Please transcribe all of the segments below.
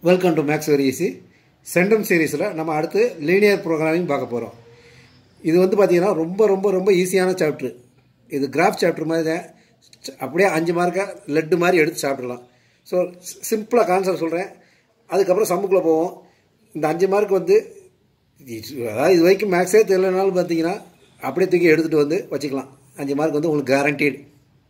Welcome to maths very easy centum சீரீஸில் நம்ம அடுத்து லீனியர் ப்ரோக்ராமிங் பார்க்க போகிறோம் இது வந்து பார்த்தீங்கன்னா ரொம்ப ரொம்ப ரொம்ப ஈஸியான சாப்ட்ரு இது கிராஃப் சாப்டர் மாதிரி தான் அப்படியே அஞ்சு மார்க்கை லெட்டு மாதிரி எடுத்து சாப்பிடலாம் ஸோ சிம்பிளாக கான்செப்ட் சொல்கிறேன் அதுக்கப்புறம் சம்முக்குள்ளே போவோம் இந்த அஞ்சு மார்க் வந்து அதாவது இது வரைக்கும் மேக்ஸே தெரியலனாலும் பார்த்தீங்கன்னா அப்படியே தூக்கி எடுத்துகிட்டு வந்து வச்சுக்கலாம் அஞ்சு மார்க் வந்து உங்களுக்கு கேரண்டீடு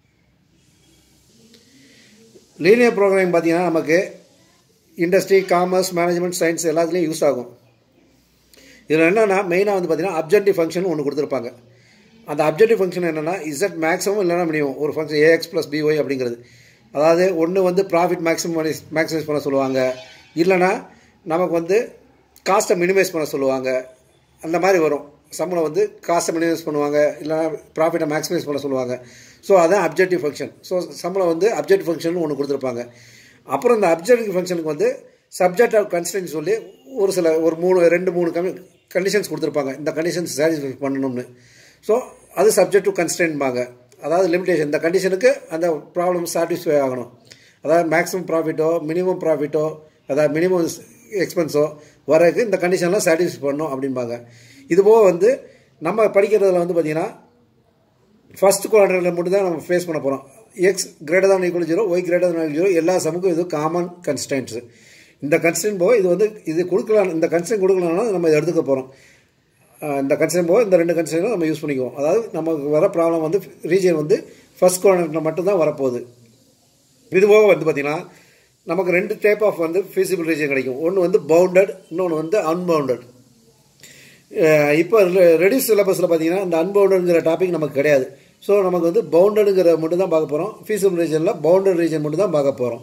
லீனியர் ப்ரோக்ராமிங் பார்த்தீங்கன்னா நமக்கு இண்டஸ்ட்ரி காமர்ஸ் மேனேஜ்மெண்ட் சயின்ஸ் எல்லாத்துலேயும் யூஸ் ஆகும் இதில் என்னென்னா மெயினாக வந்து பார்த்தீங்கன்னா அப்ஜெக்டிவ் ஃபங்க்ஷன் ஒன்று கொடுத்துருப்பாங்க அந்த அப்ஜெக்டிவ் ஃபங்க்ஷன் என்னென்னா இசட் மேக்ஸிமம் இல்லைனா மினிமம் ஒரு ஃபங்க்ஷன் ஏஎக்ஸ் ப்ளஸ் பிஒய் அப்படிங்கிறது அதாவது ஒன்று வந்து ப்ராஃபிட் மேக்ஸிமம் மேக்ஸிமைஸ் பண்ண சொல்லுவாங்க இல்லைனா நமக்கு வந்து காஸ்ட்டை மினிமைஸ் பண்ண சொல்லுவாங்க அந்த மாதிரி வரும் சம்பளம் வந்து காஸ்ட்டை மினிமைஸ் பண்ணுவாங்க இல்லைனா ப்ராஃபிட்டை மேக்ஸிமைஸ் பண்ண சொல்லுவாங்க ஸோ அதான் அப்ஜெக்டிவ் ஃபங்க்ஷன் ஸோ சம்பளம் வந்து அப்ஜெக்டிவ் ஃபங்க்ஷன் ஒன்று கொடுத்துருப்பாங்க அப்புறம் இந்த அப்ஜெக்டிவ் ஃபங்க்ஷனுக்கு வந்து சப்ஜெக்ட் ஆஃப் கன்ஸ்டன்ட் சொல்லி ஒரு சில ஒரு மூணு ரெண்டு மூணு கமி கண்டிஷன்ஸ் கொடுத்துருப்பாங்க இந்த கண்டிஷன்ஸ் சாட்டிஸ்ஃபை பண்ணணும்னு ஸோ அது சப்ஜெக்ட் டு கன்ஸ்டன்ட்பாங்க அதாவது லிமிடேஷன் இந்த கண்டிஷனுக்கு அந்த ப்ராப்ளம் சாட்டிஸ்ஃபை ஆகணும் அதாவது மேக்ஸிமம் ப்ராஃபிட்டோ மினிமம் ப்ராஃபிட்டோ அதாவது மினிமம் எக்ஸ்பென்ஸோ வரக்கு இந்த கண்டிஷன்லாம் சாட்டிஸ்ஃபை பண்ணணும் அப்படிம்பாங்க இதுபோக வந்து நம்ம படிக்கிறதுல வந்து பார்த்திங்கன்னா ஃபஸ்ட் குவார்டரில் மட்டும் தான் நம்ம ஃபேஸ் பண்ண போகிறோம் X greater than equal zero Y greater than zero எல்லா சமுக்கும் இது காமன் கன்ஸ்டன்ட்ஸ் இந்த கன்ஸ்டன்ட் போக இது வந்து இது கொடுக்கலாம் இந்த கன்ஸ்டன்ட் கொடுக்கலன்னா நம்ம இதை எடுத்துக்க போகிறோம் இந்த கன்ஸ்டன்ட் போக இந்த ரெண்டு கன்ஸ்டன்ட்டும் நம்ம யூஸ் பண்ணிக்குவோம் அதாவது நமக்கு வர ப்ராப்ளம் வந்து ரீஜன் வந்து ஃபஸ்ட் குவார்டரில் மட்டும்தான் வரப்போகுது இது போக வந்து பார்த்திங்கன்னா நமக்கு ரெண்டு டைப் ஆஃப் வந்து ஃபீஸிபிள் ரீஜன் கிடைக்கும் ஒன்று வந்து பவுண்டட் இன்னொன்று வந்து அன்பவுண்டட் இப்போ ரெடியூஸ் சிலபஸில் பார்த்தீங்கன்னா இந்த அன்பவுண்டடுங்கிற டாபிக் நமக்கு கிடையாது ஸோ நமக்கு வந்து பவுண்டடுங்கிற மட்டும் தான் பார்க்க போகிறோம் ஃபீஸபிள் ரீஜனில் பவுண்டட் ரீஜன் மட்டும் தான் பார்க்க போகிறோம்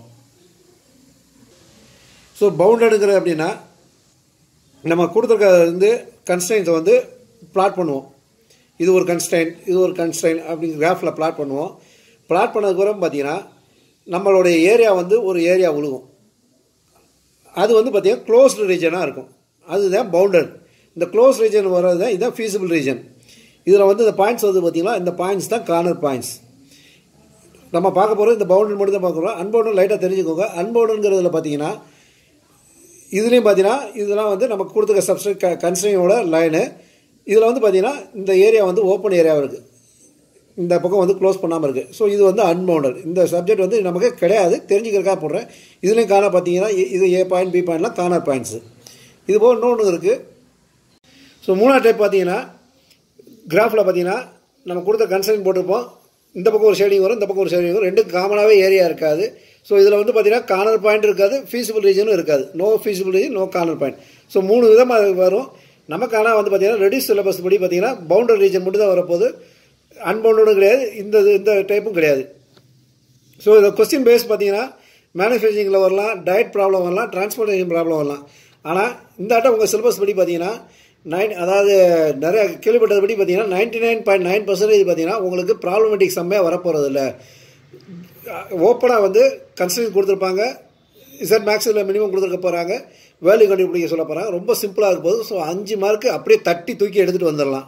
ஸோ பவுண்டடுங்கிற அப்படின்னா நம்ம கொடுத்துருக்க வந்து கன்ஸ்டைன்ஸை வந்து பிளாட் பண்ணுவோம் இது ஒரு கன்ஸ்டைன் இது ஒரு கன்ஸ்டைன் அப்படிங்கிற கிராஃபில் பிளாட் பண்ணுவோம் பிளாட் பண்ணதுக்கப்புறம் பார்த்தீங்கன்னா நம்மளுடைய ஏரியா வந்து ஒரு ஏரியா விழுகும் அது வந்து பார்த்திங்கன்னா க்ளோஸ்டு ரீஜனாக இருக்கும் அதுதான் பவுண்டட் இந்த க்ளோஸ் ரீஜன் வர்றது தான் இதுதான் ஃபீஸிபிள் ரீஜன் இதில் வந்து இந்த பாயிண்ட்ஸ் வந்து பார்த்திங்கன்னா இந்த பாயிண்ட்ஸ் தான் கார்னர் பாயிண்ட்ஸ் நம்ம பார்க்க போகிறோம் இந்த பவுண்டர் மட்டும் தான் பார்க்குறோம் அன்பவுண்டர் லைட்டாக தெரிஞ்சுக்கோங்க அன்பவுண்டருங்கிறதுல பார்த்தீங்கன்னா இதுலேயும் பார்த்தீங்கன்னா இதெல்லாம் வந்து நமக்கு கொடுத்துருக்க சப்ஸ்ட் க கன்ஸ்ட்ரக்ஷனோட லைனு இதில் வந்து பார்த்தீங்கன்னா இந்த ஏரியா வந்து ஓப்பன் ஏரியாவாக இருக்குது இந்த பக்கம் வந்து க்ளோஸ் பண்ணாமல் இருக்குது ஸோ இது வந்து அன்பவுண்டட் இந்த சப்ஜெக்ட் வந்து நமக்கு கிடையாது தெரிஞ்சுக்கிறக்காக போடுறேன் இதுலேயும் காண பார்த்தீங்கன்னா இது ஏ பாயிண்ட் பி பாயிண்ட்லாம் கார்னர் பாயிண்ட்ஸு இது போக இன்னொன்று இருக்குது ஸோ மூணாவது டைப் பார்த்தீங்கன்னா கிராஃபில் பார்த்தீங்கன்னா நம்ம கொடுத்த கன்சல்ட் போட்டிருப்போம் இந்த பக்கம் ஒரு ஷேடிங் வரும் இந்த பக்கம் ஒரு ஷேடிங் வரும் ரெண்டு காமனாகவே ஏரியா இருக்காது ஸோ இதில் வந்து பார்த்தீங்கன்னா கார்னர் பாயிண்ட் இருக்காது ஃபீஸிபிள் ரீஜனும் இருக்காது no feasible region no corner point so மூணு விதமாக வரும் நமக்கு ஆனால் வந்து பார்த்தீங்கன்னா ரெடியூஸ் சிலபஸ் படி பார்த்தீங்கன்னா பவுண்டரி ரீஜன் மட்டும் தான் வரப்போகுது அன்பவுண்டடும் கிடையாது இந்த இந்த டைப்பும் கிடையாது ஸோ இந்த கொஸ்டின் பேஸ் பார்த்தீங்கன்னா மேனுஃபேக்சரிங்கில் வரலாம் டயட் ப்ராப்ளம் வரலாம் டிரான்ஸ்போர்ட்டேஷன் ப்ராப்ளம் வரலாம் ஆனால் இந்த ஆட்டம் உங்கள் சிலபஸ் படி பார்த்தீங்கன்னா நைன் அதாவது நிறைய கேள்விப்பட்டதுபடி பார்த்தீங்கன்னா ninety nine point nine percentage பார்த்தீங்கன்னா உங்களுக்கு ப்ராப்ளமேட்டிக் செம்மையாக வரப்போகிறது இல்லை ஓப்பனாக வந்து கன்ஸ்டன் கொடுத்துருப்பாங்க இசட் மேக்ஸில் மினிமம் கொடுத்துருக்க போகிறாங்க வேல்யூ கண்டுபிடிக்க சொல்ல போகிறாங்க ரொம்ப சிம்பிளாக இருக்கும் போது ஸோ அஞ்சு மார்க்கு அப்படியே தட்டி தூக்கி எடுத்துகிட்டு வந்துடலாம்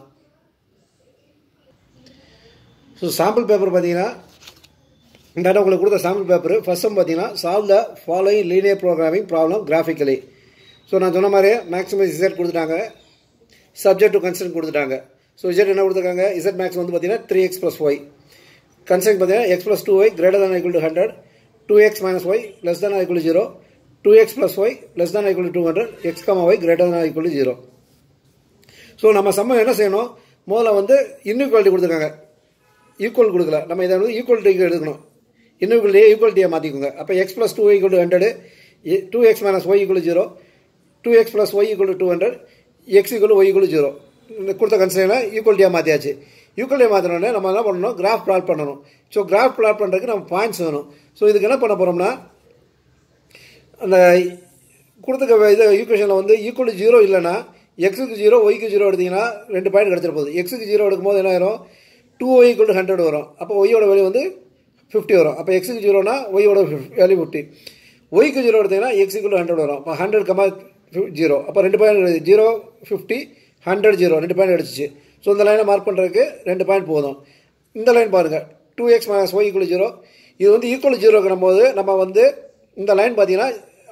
ஸோ சாம்பிள் பேப்பர் பார்த்தீங்கன்னா இந்த இடம் உங்களுக்கு கொடுத்த சாம்பிள் பேப்பர் ஃபஸ்ட் பார்த்தீங்கன்னா solve the following linear programming problem graphically so நான் சொன்ன மாதிரி மேக்ஸிமம் இசட் கொடுத்துட்டாங்க சப்ஜெக்ட் டு கன்சென்ட் கொடுத்துட்டாங்க ஸோ இசட் என்ன கொடுத்துருக்காங்க இசட் மேக்ஸ் வந்து பார்த்தீங்கன்னா three X plus Y consent பார்த்தீங்கன்னா X plus two Y greater than equal to hundred two X minus Y less than equal zero two X plus Y less than equal two hundred X comma Y greater than equal zero so நம்ம சம்ம என்ன செய்யணும் முதல்ல வந்து inequality கொடுத்துருக்காங்க equal கொடுக்கல நம்ம இதை வந்து ஈக்குவலிட்டிக்கு எடுக்கணும் இன்இக்வலிட்டியை ஈக்குவலிட்டியை மாற்றிக்கோங்க அப்போ X plus two Y equal to hundred two X minus Y equal zero two X plus Y equal to two hundred X equal Y equal zero இந்த கொடுத்த கன்சைனை ஈக்குவலிட்டியாக மாற்றியாச்சு ஈக்குவலிட்டியாக மாற்றினோடனே நம்ம என்ன பண்ணணும் கிராஃப் ப்ளாட் பண்ணணும் ஸோ கிராஃப் ப்ளாட் பண்ணுறதுக்கு நம்ம points வேணும் ஸோ இதுக்கு என்ன பண்ண போகிறோம்னா அந்த கொடுத்துக்க இது ஈக்குவேஷனில் வந்து ஈக்குவல் ஜீரோ இல்லைன்னா எக்ஸுக்கு ஜீரோ ஒய்க்கு ஜீரோ எடுத்திங்கன்னா ரெண்டு பாயிண்ட் கிடச்சிட போகுது எக்ஸுக்கு ஜீரோ எடுக்கும்போது என்ன ஆயிரும் two Y equal to hundred வரும் அப்போ ஒய்யோட வேல்யூ வந்து ஃபிஃப்டி வரும் அப்போ எக்ஸுக்கு ஜீரோனா ஒய்யோட வேல்யூ ஃபிஃப்டி ஒய்க்கு ஜீரோ எடுத்திங்கன்னா எக்ஸ் ஈக்குவல் ஹண்ட்ரட் வரும் அப்போ ஹண்ட்ரட் கமா ஜீரோ அப்போ ரெண்டு point zero fifty hundred zero ரெண்டு பாயிண்ட் அடிச்சிச்சு ஸோ இந்த லைனை மார்க் பண்ணுறதுக்கு ரெண்டு பாயிண்ட் போதும் இந்த லைன் பாருங்கள் two X minus Y equal zero இது வந்து ஈக்குவல் ஜீரோக்கிற போது நம்ம வந்து இந்த லைன் பார்த்தீங்கன்னா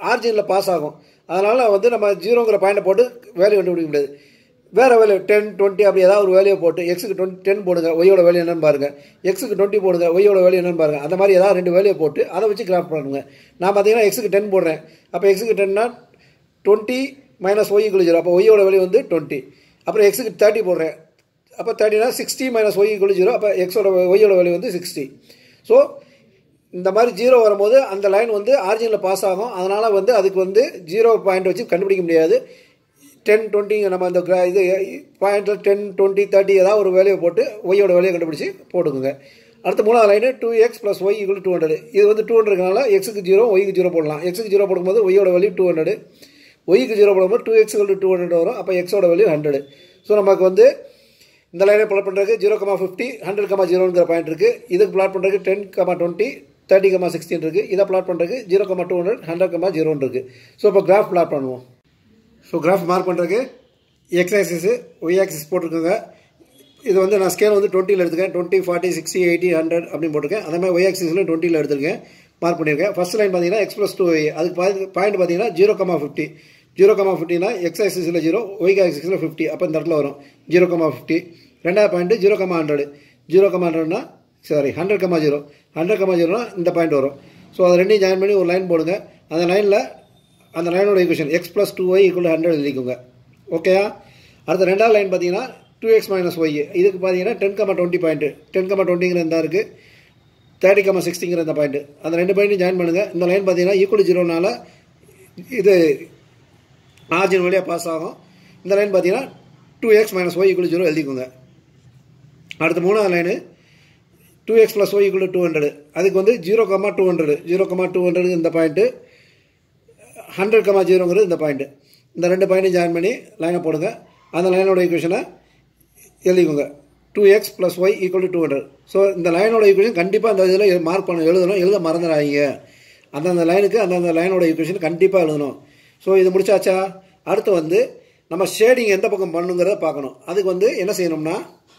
ஆர்ஜினில் பாஸ் ஆகும் அதனால் வந்து நம்ம ஜீரோங்கிற பாயிண்டை போட்டு வேல்யூ கண்டுபிடிக்க முடியாது வேறு வேல்யூ டென் டுவெண்ட்டி அப்படி ஏதாவது ஒரு வேல்யூ போட்டு எக்ஸுக்கு டுவெண்ட்டி டென் போடுங்க ஒய்யோட வேல்யூ என்னன்னு பாருங்க எக்ஸுக்கு டுவெண்ட்டி போடுங்க ஒய்யோட வேல்யூ என்னன்னு பாருங்க அந்த மாதிரி ஏதாவது ரெண்டு வேல்யூ போட்டு அதை வச்சு கிராஃப்ட் பண்ணுங்க நான் பார்த்தீங்கன்னா எக்ஸுக்கு டென் போடுறேன் அப்போ எக்ஸுக்கு டென்னா டுவெண்ட்டி மைனஸ் ஒய் ஜீரோ அப்போ ஒய்யோட வேல்யூ வந்து டுவெண்ட்டி அப்புறம் எக்ஸுக்கு தேர்ட்டி போடுறேன் அப்போ தேர்ட்டினா சிக்ஸ்டி மைனஸ் ஒய் ஜீரோ அப்போ எக்ஸோட ஒய்யோட வேல்யூ வந்து சிக்ஸ்டி ஸோ இந்த மாதிரி ஜீரோ வரும்போது அந்த லைன் வந்து ஆரிஜினில் பாஸ் ஆகும் அதனால் வந்து அதுக்கு வந்து ஜீரோ பாயிண்ட் வச்சு கண்டுபிடிக்க முடியாது டென் டுவெண்ட்டி நம்ம அந்த gra- இது பாயிண்ட்டில் டென் டுவெண்ட்டி தேர்ட்டி ஏதாவது ஒரு வேலையை போட்டு ஒய்யோட வேலையை கண்டுபிடிச்சி போட்டுக்குங்க அடுத்த மூணாவது line two X plus Y equal two hundred இது வந்து டூ ஹண்ட்ரட்னால எக்ஸுக்கு ஜீரோ ஒய்க்கு ஜீரோ போடலாம் எக்ஸுக்கு ஜீரோ போடும்போது ஒய்யோட வேல்யூ டூ ஹண்ட்ரட் ஒய்க்கு ஜீரோ போடும்போது டூ எக்ஸ் டூ ஹண்ட்ரட் வரும் அப்போ எக்ஸோட வேல்யூ ஹண்ட்ரட் ஸோ நமக்கு வந்து இந்த லைனை பிளாட் பண்ணுறதுக்கு zero comma fifty hundred comma ஜீரோங்கிற பாயிண்ட் இருக்குது இதுக்கு பிளாட் பண்ணுறதுக்கு ten comma twenty thirty comma sixteen இருக்குது இதை பிளாட் பண்ணுறதுக்கு zero comma two hundred hundred comma ஜீரோன்னு இருக்குது ஸோ இப்போ கிராஃப் பிளாட் பண்ணுவோம் ஸோ கிராஃப் மார்க் பண்ணுறதுக்கு எக்ஸ் ஆக்சிஸு ஒய் ஆக்சிஸ் போட்டிருக்கோங்க இது வந்து நான் ஸ்கேல் வந்து டுவெண்ட்டியில் எடுத்துக்கேன் twenty forty sixty eighty hundred அப்படின்னு போட்டிருக்கேன் அதே மாதிரி ஒய் ஆக்சிஸில் டுவெண்ட்டியில் எடுத்திருக்கேன் மார்க் பண்ணியிருக்கேன் ஃபர்ஸ்ட் லைன் பார்த்தீங்கன்னா எக்ஸ் ப்ளஸ் டூ ஒய் அதுக்கு பாயிண்ட் பார்த்தீங்கன்னா zero comma fifty zero comma ஃபிஃப்டினா எக்ஸ் ஆக்சிஸில் ஜீரோ ஒய் ஆக்சிஸில் ஃபிஃப்டி அப்போ இந்த இடத்துல வரும் ஜீரோ கமா ஃபிஃப்டி ரெண்டாவது point zero comma hundred zero comma ஹண்ட்ரட்னா sorry hundred comma zero hundred comma ஜீரோனா இந்த பாயிண்ட் வரும் ஸோ அதை ரெண்டையும் ஜாயின் பண்ணி ஒரு லைன் போடுங்க அந்த லைனில் அந்த லைனோட equation x plus two Y equal hundred எழுதிக்கோங்க ஓகேயா அடுத்த ரெண்டாவது லைன் பார்த்தீங்கன்னா டூ எக்ஸ் மைனஸ் ஒய் இதுக்கு பார்த்தீங்கன்னா ten comma twenty point ten comma டுவெண்ட்டிங்கிற இந்த இருக்குது தேர்ட்டி கமா சிக்ஸ்டிங்கிற இந்த பாயிண்ட் அந்த ரெண்டு பாயிண்ட்டையும் ஜாயின் பண்ணுங்கள் இந்த லைன் பார்த்தீங்கன்னா ஈக்குவல் ஜீரோனால இது ஆர்ஜின் வழியாக பாஸ் ஆகும் இந்த லைன் பார்த்தீங்கன்னா two X minus Y equal zero எழுதிக்கோங்க அடுத்த மூணாவது line two X plus Y equal two hundred அதுக்கு வந்து zero comma two hundred zero comma two hundred இந்த பாயிண்ட்டு ஹண்ட்ரட் கமா ஜீரோங்கிறது இந்த பாயிண்ட்டு இந்த ரெண்டு பாயிண்ட்டையும் ஜாயின் பண்ணி லைனை போடுங்க அந்த லைனோட ஈக்குவேஷனை எழுதிக்கோங்க two X plus Y equal to two hundred so இந்த லைனோட ஈக்குவேஷன் கண்டிப்பாக அந்த இதில் மார்க் பண்ண எழுதணும் எழுத மறந்துடாதீங்க அந்தந்த லைனுக்கு அந்தந்த லைனோட ஈக்குவேஷன் கண்டிப்பாக எழுதணும் ஸோ இது முடிச்சாச்சா அடுத்து வந்து நம்ம ஷேடிங் எந்த பக்கம் பண்ணுங்கிறத பார்க்கணும் அதுக்கு வந்து என்ன செய்யணும்னா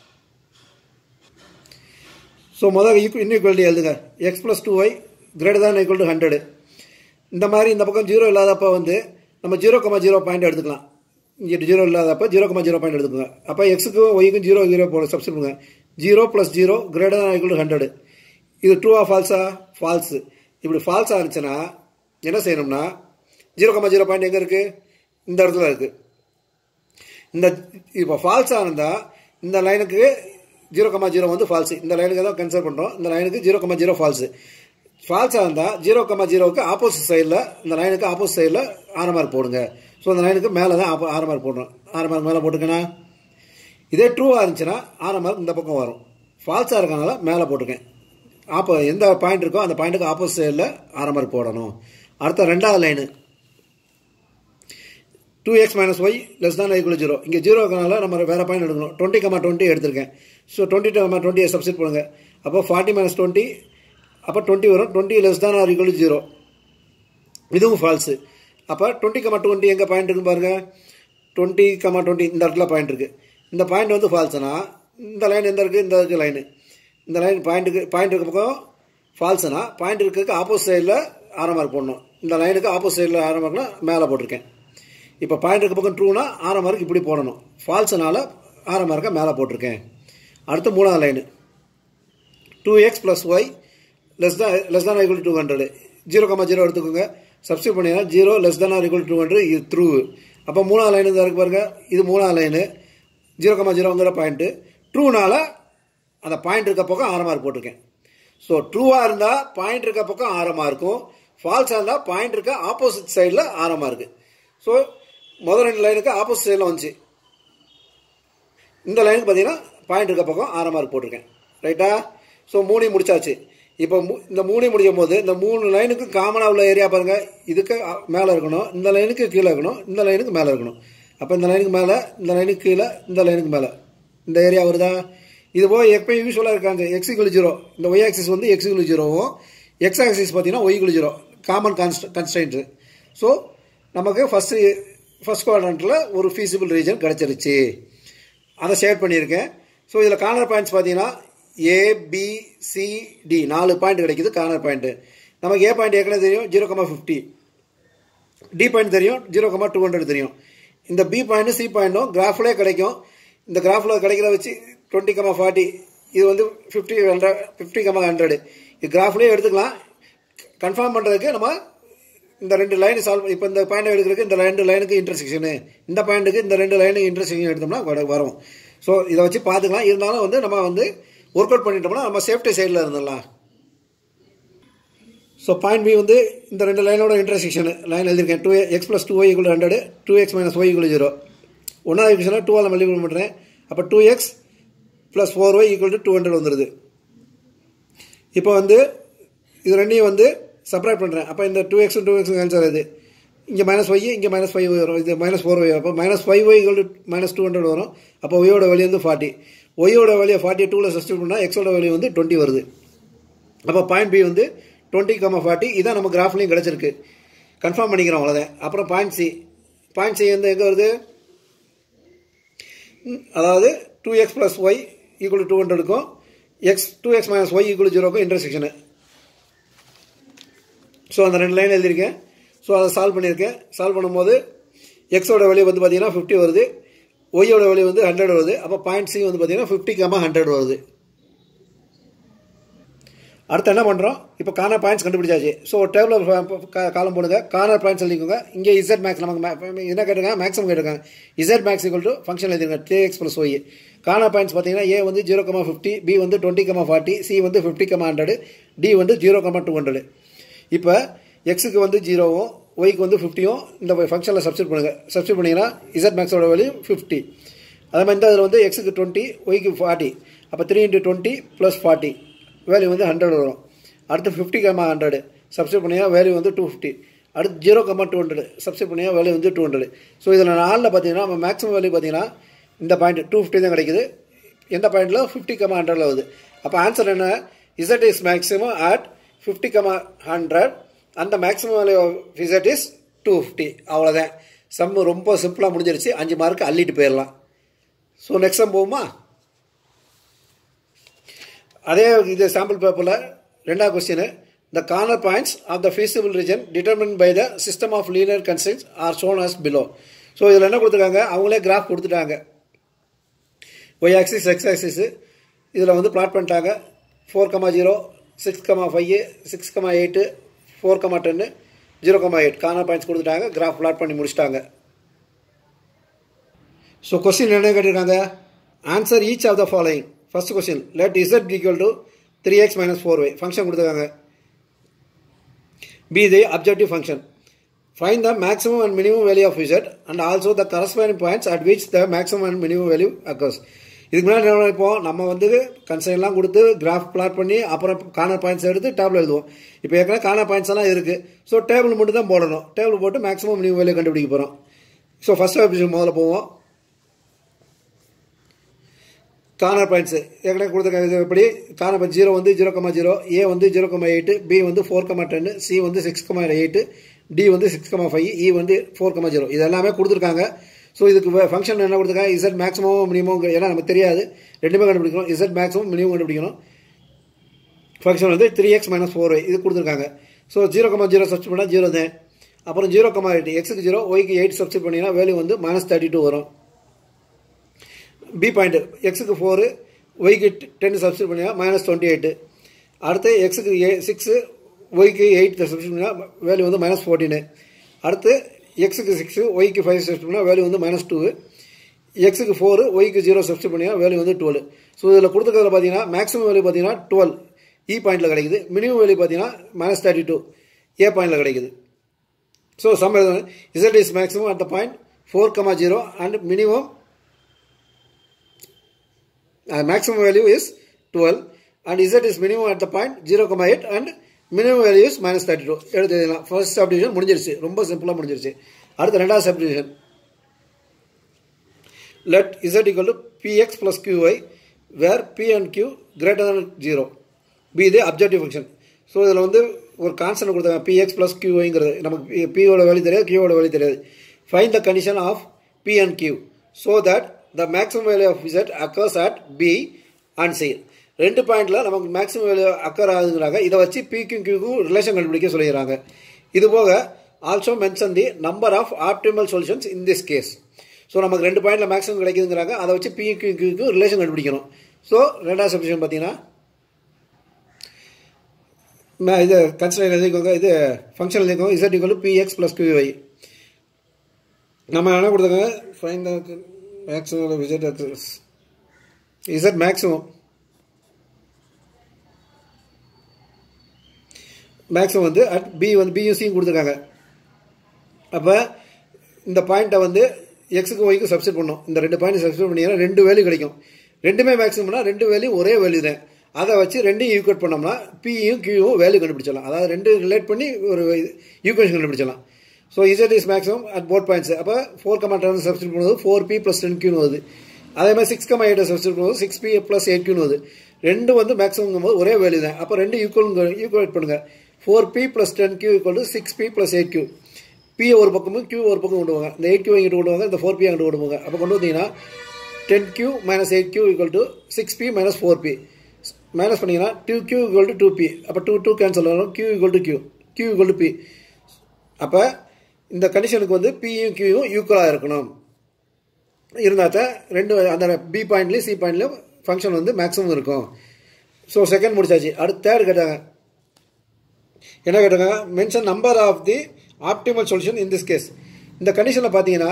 ஸோ முதல் ஈக்குவல் இன்இக்வாலிட்டி எழுதுங்க X plus two Y greater than equal to hundred இந்த மாதிரி இந்த பக்கம் ஜீரோ இல்லாதப்ப வந்து நம்ம ஜீரோ கமா ஜீரோ பாயிண்ட் எடுத்துக்கலாம் இங்கே ஜீரோ இல்லாதப்ப ஜீரோ கமா ஜீரோ பாயிண்ட் எடுத்துக்கோங்க அப்போ எக்ஸுக்கும் ஒய்க்கும் ஜீரோ ஜீரோ போட சப்ஸ்டிட் பண்ணுங்க zero plus zero greater than equal to hundred இது ட்ரூவா ஃபால்ஸா ஃபால்ஸு இப்படி ஃபால்ஸாக இருந்துச்சுன்னா என்ன செய்யணும்னா ஜீரோ கமா ஜீரோ பாயிண்ட் எங்கே இருக்குது இந்த இடத்துல இருக்குது இந்த இப்போ ஃபால்ஸாக இருந்தால் இந்த லைனுக்கு ஜீரோ கமா ஜீரோ வந்து ஃபால்ஸு இந்த லைனுக்கு தான் கன்சிடர் பண்ணுறோம் இந்த லைனுக்கு ஜீரோ கமா ஜீரோ ஃபால்ஸு ஃபால்ஸாக இருந்தால் ஜீரோ கமா ஜீரோவுக்கு ஆப்போசிட் சைடில் இந்த லைனுக்கு ஆப்போசிட் சைடில் ஆறு மார்க் போடுங்க ஸோ அந்த லைனுக்கு மேலே தான் ஆப்போ ஆறு மார்க் போடணும் ஆறு மார்க் மேலே போட்டுக்கண்ணா இதே ட்ரூவாக இருந்துச்சுன்னா ஆறு மார்க் இந்த பக்கம் வரும் ஃபால்ஸாக இருக்கனால மேலே போட்டிருக்கேன் ஆப்போ எந்த பாயிண்ட் இருக்கோ அந்த பாயிண்ட்டுக்கு ஆப்போசிட் சைடில் ஆறு மார்க் போடணும் அடுத்த ரெண்டாவது line two X minus Y less than equal zero இங்கே ஜீரோ இருக்கனால நம்ம வேறு பாயிண்ட் எடுக்கணும் டுவெண்ட்டி கமா டுவெண்ட்டி எடுத்திருக்கேன் ஸோ டுவெண்ட்டி கமா டுவெண்ட்டியை சப்ஸ்டிட் பண்ணுங்க அப்போ ஃபார்ட்டி மைனஸ் டுவெண்ட்டி அப்போ டுவெண்ட்டி வரும் twenty less than or equal zero இதுவும் ஃபால்ஸு அப்போ டுவெண்ட்டி கமா டுவெண்ட்டி எங்கே பாயிண்ட் இருக்கு பாருங்க டுவெண்ட்டி கமா டுவெண்ட்டி இந்த இடத்துல பாயிண்ட் இருக்குது இந்த பாயிண்ட் வந்து ஃபால்ஸ்னா இந்த லைன் எந்த இருக்குது இந்த இருக்குது லைனு இந்த லைன் பாயிண்ட்டுக்கு பாயிண்ட் இருக்க பக்கம் ஃபால்ஸ்னா பாயிண்ட் இருக்கிறதுக்கு ஆப்போசிட் சைடில் ஆரம் மார்க் போடணும் இந்த லைனுக்கு ஆப்போசிட் சைடில் ஆரம் மார்க்னா மேலே போட்டிருக்கேன் இப்போ பாயிண்ட் இருக்க பக்கம் ட்ரூனா ஆரம் மார்க் இப்படி போடணும் ஃபால்ஸ்னால ஆரம் மார்க்கை மேலே போட்டிருக்கேன் அடுத்து மூணாவது line two X plus Y less than less than equal two hundred zero comma zero எடுத்துக்கோங்க சப்ஸ்டியூட் பண்ணிங்கன்னா zero less than equal two hundred இது த்ரூ அப்போ மூணாவது லைனு தான் இருக்கு பாருங்க இது மூணாவது லைனு ஜீரோ கமா ஜீரோங்கிற பாயிண்ட்டு ட்ரூனால அந்த பாயிண்ட் இருக்க பக்கம் ஆரமாக மார்க் போட்டிருக்கேன் ஸோ ட்ரூவாக இருந்தால் பாயிண்ட் இருக்க பக்கம் ஆரமாக இருக்கும் ஃபால்ஸாக இருந்தால் பாயிண்ட் இருக்க ஆப்போசிட் சைடில் ஆரமாக இருக்குது ஸோ முதல் ரெண்டு லைனுக்கு ஆப்போசிட் சைடில் வந்துச்சு இந்த லைனுக்கு பார்த்தீங்கன்னா பாயிண்ட் இருக்க பக்கம் ஆறாம் மார்க் போட்டிருக்கேன் ரைட்டா ஸோ மூணையும் முடிச்சாச்சு இப்போ மூ- இந்த மூணையும் முடிக்கும் போது இந்த மூணு லைனுக்கு காமனாக உள்ள ஏரியா பாருங்கள் இதுக்கு மேலே இருக்கணும் இந்த லைனுக்கு கீழே இருக்கணும் இந்த லைனுக்கு மேலே இருக்கணும் அப்போ இந்த லைனுக்கு மேலே இந்த லைனுக்கு கீழே இந்த லைனுக்கு மேலே இந்த ஏரியா வருதா இது போய் எப்பயும் யூஸ்வலாக இருக்காங்க எக்ஸிகுல் ஜீரோ இந்த ஒய் ஆக்சிஸ் வந்து எக்ஸிகுல் ஜீரோவும் எக்ஸ் ஆக்சிஸ் பார்த்தீங்கன்னா ஒய்குல் ஜீரோ காமன் கான்ஸ்ட் கன்ஸ்டன்ட்டு ஸோ நமக்கு ஃபஸ்ட்டு ஃபஸ்ட் குவாட்ரண்ட்டில் ஒரு ஃபீஸிபிள் ரீஜன் கிடச்சிருச்சு அதை ஷேர் பண்ணியிருக்கேன் ஸோ இதில் கார்னர் பாயிண்ட்ஸ் பார்த்தீங்கன்னா ஏ பி சி டி நாலு பாயிண்ட் கிடைக்குது கார்னர் பாயிண்ட்டு நமக்கு ஏ பாயிண்ட் ஏற்கனவே தெரியும் zero comma fifty D point தெரியும் ஜீரோ கமா டூ ஹண்ட்ரட் தெரியும் இந்த பி பாயிண்ட் சி பாயிண்ட்டும் கிராஃப்லேயே கிடைக்கும் இந்த கிராஃபில் கிடைக்கிறத வச்சு டுவெண்ட்டி கமா ஃபார்ட்டி இது வந்து fifty hundred fifty comma hundred இது கிராஃப்லேயே எடுத்துக்கலாம் கன்ஃபார்ம் பண்ணுறதுக்கு நம்ம இந்த ரெண்டு லைன் சால்வ் இப்போ இந்த பாயிண்ட் எடுக்கிறதுக்கு இந்த ரெண்டு லைனுக்கு இன்டர்செக்ஷனு இந்த பாயிண்ட்டுக்கு இந்த ரெண்டு லைனுக்கு இன்டர்செக்ஷன் எடுத்தோம்னா வர- வரும் ஸோ இதை வச்சு பார்த்துக்கலாம் இருந்தாலும் வந்து நம்ம வந்து ஒர்க் அவுட் பண்ணிட்டோம்னா நம்ம சேஃப்டி சைடில் இருந்துடலாம் ஸோ பாயிண்ட் பி வந்து இந்த ரெண்டு லைனோட இன்டர்செக்ஷன் லைன் எழுதியிருக்கேன் two X plus two Y equal hundred two X minus Y equal zero ஒன்றாவது ஈக்குவேஷனில் டூவால் மல்டிபிள் பண்ணுறேன் அப்போ two X plus four y equal to two hundred வந்துடுது இப்போ வந்து இது ரெண்டையும் வந்து செப்பரேட் பண்ணுறேன் அப்போ இந்த two x two x cancel ஆகுது இங்கே மைனஸ் ஒய் இங்கே மைனஸ் ஃபைவ் வரும் இது மைனஸ் ஃபோர் ஒய் அப்போ minus five Y equal minus two hundred வரும் அப்போ ஒய்யோட வேல்யூ வந்து ஃபார்ட்டி ஒய்யோட வேல்யூ ஃபார்ட்டி டூவில் சப்ஸ்டியூட் பண்ணால் எக்ஸோட வேல்யூ வந்து டுவெண்ட்டி வருது அப்போ பாயிண்ட் பி வந்து டுவெண்ட்டி கமா ஃபார்ட்டி இதான் நம்ம கிராஃப்லையும் கிடச்சிருக்கு கன்ஃபார்ம் பண்ணிக்கிறோம் அவ்வளோதான் அப்புறம் பாயிண்ட் சி பாயிண்ட் சி வந்து எங்கே வருது ம், அதாவது two X plus Y equal two ஹண்ட்ரடுக்கும் x two X minus Y equal ஜீரோக்கும் இன்டர்செக்ஷனு ஸோ அந்த ரெண்டு லைன் எழுதியிருக்கேன் ஸோ அதை சால்வ் பண்ணியிருக்கேன் சால்வ் பண்ணும்போது எக்ஸோட வேல்யூ வந்து பார்த்தீங்கன்னா ஃபிஃப்டி வருது ஒய்யோட வேல்யூ வந்து ஹண்ட்ரட் வருது அப்போ பாயிண்ட் சி வந்து பார்த்தீங்கன்னா ஃபிஃப்டி கமா ஹண்ட்ரட் வருது அடுத்து என்ன பண்ணுறோம் இப்போ கார்னர் பாயிண்ட்ஸ் கண்டுபிடிச்சாச்சு ஸோ டேபிள் காலம் போடுங்க கார்னர் பாயிண்ட்ஸ் எழுதிக்கோங்க இங்கே இசட் மேக்ஸ் நமக்கு ma- என்ன கேட்டிருக்காங்க மேக்ஸிமம் கேட்டிருக்காங்க z max equal to function எழுதிருங்க three X plus y corner points பார்த்தீங்கன்னா ஏ வந்து ஜீரோ கமா ஃபிஃப்டி பி வந்து டுவெண்ட்டி கமா ஃபார்ட்டி சி வந்து ஃபிஃப்டி கமா ஹண்ட்ரட் டி வந்து ஜீரோ கமா டூ ஹண்ட்ரட் இப்போ எக்ஸுக்கு வந்து ஜீரோவும் ஒய்க்கு வந்து ஃபிஃப்டியும் இந்த ஃபங்க்ஷனில் சப்ஸ்டியூட் பண்ணுங்கள் சப்ஸ்டியூட் பண்ணிங்கன்னா இசட் மேக்ஸோட வேல்யூ ஃபிஃப்டி அதே மாதிரி இந்த இதில் வந்து எக்ஸுக்கு டுவெண்ட்டி ஒய்க்கு ஃபார்ட்டி அப்போ three into twenty plus forty value வந்து ஹண்ட்ரட் வரும் அடுத்து ஃபிஃப்டி கமா ஹண்ட்ரட் சப்ஸ்டியூட் பண்ணியா வேல்யூ வந்து டூ ஃபிஃப்டி அடுத்து zero comma two hundred substitute பண்ணியா வேல்யூ வந்து டூ ஹண்ட்ரட் ஸோ இதில் நாலில் பார்த்தீங்கன்னா நம்ம மேக்ஸிமம் வேல்யூ பார்த்தீங்கன்னா இந்த பாயிண்ட் டூ ஃபிஃப்டி தான் கிடைக்குது எந்த பாயிண்டில் ஃபிஃப்டி கமா ஹண்ட்ரடில் வருது அப்போ ஆன்சர் என்ன z is maximum at fifty comma hundred அந்த maximum value of z is two fifty அவ்வளோதான் சம் ரொம்ப சிம்பிளாக முடிஞ்சிருச்சு அஞ்சு மார்க் அள்ளிட்டு போயிடலாம் ஸோ நெக்ஸ்ட் சம் போகுமா அதே இது சாம்பிள் பேப்பரில் ரெண்டாவது question the corner points of the feasible region determined by the system of linear constraints are shown as below so இதில் என்ன கொடுத்துருக்காங்க அவங்களே கிராஃப் கொடுத்துட்டாங்க ஒய் ஆக்சிஸ் எக்ஸ் ஆக்சிஸ் இதில் வந்து பிளாட் பண்ணிட்டாங்க four comma zero six comma five six comma eight four comma ten zero comma eight corner points கொடுத்துட்டாங்க graph plot பண்ணி முடிச்சிட்டாங்க ஸோ கொஸ்டின் என்ன கேட்டிருக்காங்க answer each of the following first question let z equal to three X minus four y function கொடுத்துருக்காங்க be the objective function find the maximum and minimum value of z and also the corresponding points at which the maximum and minimum value occurs இதுக்கு முன்னாடி என்ன இப்போ நம்ம வந்து கன்சைன்லாம் கொடுத்து graph plot பண்ணி அப்புறம் கார்னர் பாயிண்ட்ஸ் எடுத்து டேபிள் எழுதுவோம் இப்போ ஏற்கனவே கார்னர் பாயிண்ட்ஸ் எல்லாம் இருக்குது ஸோ டேபிள் மட்டும் தான் போடணும் டேபிள் போட்டு மேக்ஸிமம் மினிமம் வேல்யூ கண்டுபிடிக்க போகிறோம் ஸோ ஃபர்ஸ்ட் ஆப்ஷன் முதல்ல போவோம் கார்னர் பாயிண்ட்ஸ் ஏற்கனவே கொடுத்த எப்படி கார்னர் பாயிண்ட் ஜீரோ வந்து ஜீரோ கமா ஜீரோ ஏ வந்து ஜீரோ கமா எயிட்டு பி வந்து ஃபோர் கமா டென்னு சி வந்து சிக்ஸ் கமா எயிட்டு டி வந்து சிக்ஸ் கமா ஃபைவ் இ வந்து ஃபோர் கமா ஜீரோ இது எல்லாமே கொடுத்துருக்காங்க ஸோ இதுக்கு ஃபங்க்ஷன் என்ன கொடுத்துருக்காங்க இசட் மேக்ஸிமம் மினிமம் ஏன்னா நமக்கு தெரியாது ரெண்டுமே கண்டுபிடிக்கணும் இசட் மேக்ஸிமம் மினிமம் கண்டுபிடிக்கணும் ஃபங்க்ஷன் வந்து த்ரீ எக்ஸ் மைனஸ் ஃபோர் இது கொடுத்துருக்காங்க so zero comma zero substitute பண்ணால் ஜீரோ தான் அப்புறம் ஜீரோ கமா எயிட் எக்ஸுக்கு ஜீரோ ஒய்க்கு எயிட் சப்ஸ்ட் பண்ணிங்கன்னா வேல்யூ வந்து மைனஸ் தேர்ட்டி டூ வரும் பி பாயிண்ட் எக்ஸுக்கு ஃபோரு ஒய்க்கு டென் சப்ஸ்டியூட் பண்ணியா மைனஸ் டுவெண்ட்டி எயிட்டு அடுத்து எக்ஸுக்கு ஏ சிக்ஸு ஒய்க்கு எயிட் சப்ஸ்டியூட் பண்ணியா வேல்யூ வந்து மைனஸ் ஃபோர்டீனு அடுத்து எக்ஸுக்கு சிக்ஸு ஒய்க்கு ஃபைவ் சப்ஸ்டியூட் பண்ணால் வேல்யூ வந்து மைனஸ் டூ எக்ஸுக்கு ஃபோரு ஒய்க்கு ஜீரோ சப்ஸ்டியூட் பண்ணியா வேல்யூ வந்து டுவெல் ஸோ இதில் கொடுத்துக்கிறதுல பார்த்தீங்கன்னா மேக்ஸிமம் வேல்யூ பார்த்தீங்கன்னா டுவெல் இ பாயிண்டில் கிடைக்குது மினிமம் வேல்யூ பார்த்தீங்கன்னா மைனஸ் தேர்ட்டி டூ ஏ பாயிண்டில் கிடைக்குது so sum z is maximum at the point four comma zero and minimum uh, maximum value is 12 and z is minimum at the point 0,8 and minimum value is minus 32 எடுத்து எழுதலாம் first subdivision முடிஞ்சிருச்சு ரொம்ப சிம்பிளாக முடிஞ்சிருச்சு அடுத்து ரெண்டாவது subdivision let z equal to px plus qy where p and q greater than 0 be the objective function so இதில் வந்து ஒரு கான்ஸ்டன்ட் கொடுத்தாங்க px plus qyங்கிறது நமக்கு p ஓட வேல்யூ தெரியாது q ஓட வேல்யூ தெரியாது find the condition of p and q so that the maximum value of z occurs at b and c ரெண்டு பாயிண்ட்ல நமக்கு மேக்ஸிமம் வேல்யூ அக்கர் ஆகுதுங்கிறாங்க இதை வச்சு பிக்கும் கியூக்கும் ரிலேஷன் கண்டுபிடிக்க சொல்லிடுறாங்க இது போக also mention the number of optimal solutions in this case so நமக்கு ரெண்டு பாயிண்டில் மேக்ஸிமம் கிடைக்குதுங்கிறாங்க அதை வச்சு பி கியூ கியூக்கு ரிலேஷன் கண்டுபிடிக்கணும் ஸோ ரெண்டாவது சப்டிஷன் பார்த்தீங்கன்னா ம- இது கன்சிடர் எழுதிக்கோங்க இது ஃபங்க்ஷன் எழுதிக்கோங்க z equal p x plus q y நம்ம என்ன கொடுத்தாங்க ஃபைன் மேக்ஸிமம் விஜட் இசட் மேக்ஸிமம் மேக்ஸிமம் வந்து அட் பி வந்து பியூசியும் கொடுத்துருக்காங்க அப்போ இந்த பாயிண்ட்டை வந்து எக்ஸுக்கு ஒய்க்கு சப்ஸ்டிட் பண்ணோம் இந்த ரெண்டு பாயிண்ட் சப்ஸ்டிட் பண்ணிங்கன்னா ரெண்டு வேல்யூ கிடைக்கும் ரெண்டுமே மேக்ஸிமம்னா ரெண்டு வேல்யூ ஒரே வேல்யூ தான் அதை வச்சு ரெண்டையும் ஈக்குவேட் பண்ணோம்னா பியும் கியூவும் வேல்யூ கண்டுபிடிச்சிடலாம் அதாவது ரெண்டு ரிலேட் பண்ணி ஒரு ஈக்குவேஷன் கண்டுபிடிச்சிடலாம் so z is maximum at both points அப்போ ஃபோர் கமா டென் சப்ஸ்டிட் பண்ணும்போது ஃபோர் பி ப்ளஸ் டென் கியூன்னு வருது அதே மாதிரி சிக்ஸ் கமா எயிட் சப்ஸ்டிட் பண்ணும்போது சிக்ஸ் பி ப்ளஸ் எயிட் கியூன்னு வருது ரெண்டும் வந்து மேக்ஸிமம் போது ஒரே வேல்யூ தான் அப்போ ரெண்டு ஈக்குவல் ஈக்குவேட் பண்ணுங்க four p plus ten q equal to six p plus eight q p ஒரு பக்கமும் கியூ ஒரு பக்கம் கொண்டு வாங்க இந்த எயிட் கியூ இங்கிட்டு கொண்டு வாங்க இந்த ஃபோர் பி அங்கிட்டு கொண்டு போங்க அப்போ கொண்டு வந்தீங்கன்னா ten q minus eight q equal to six p minus four p minus பண்ணீங்கன்னா two q equal to two p அப்போ டூ டூ கேன்சல் வரும் q equal to q q equal to p அப்போ இந்த கண்டிஷனுக்கு வந்து பியும் கியூயும் ஈக்குவலாக இருக்கணும் இருந்தால் தான் ரெண்டு அந்த பி பாயிண்ட்லேயும் சி பாயிண்ட்லேயும் ஃபங்க்ஷன் வந்து மேக்ஸிமம் இருக்கும் ஸோ செகண்ட் முடிச்சாச்சு அடுத்து தேர்ட் கேட்டாங்க என்ன கேட்டாங்க mention number of the optimal solution in this case இந்த கண்டிஷனில் பார்த்தீங்கன்னா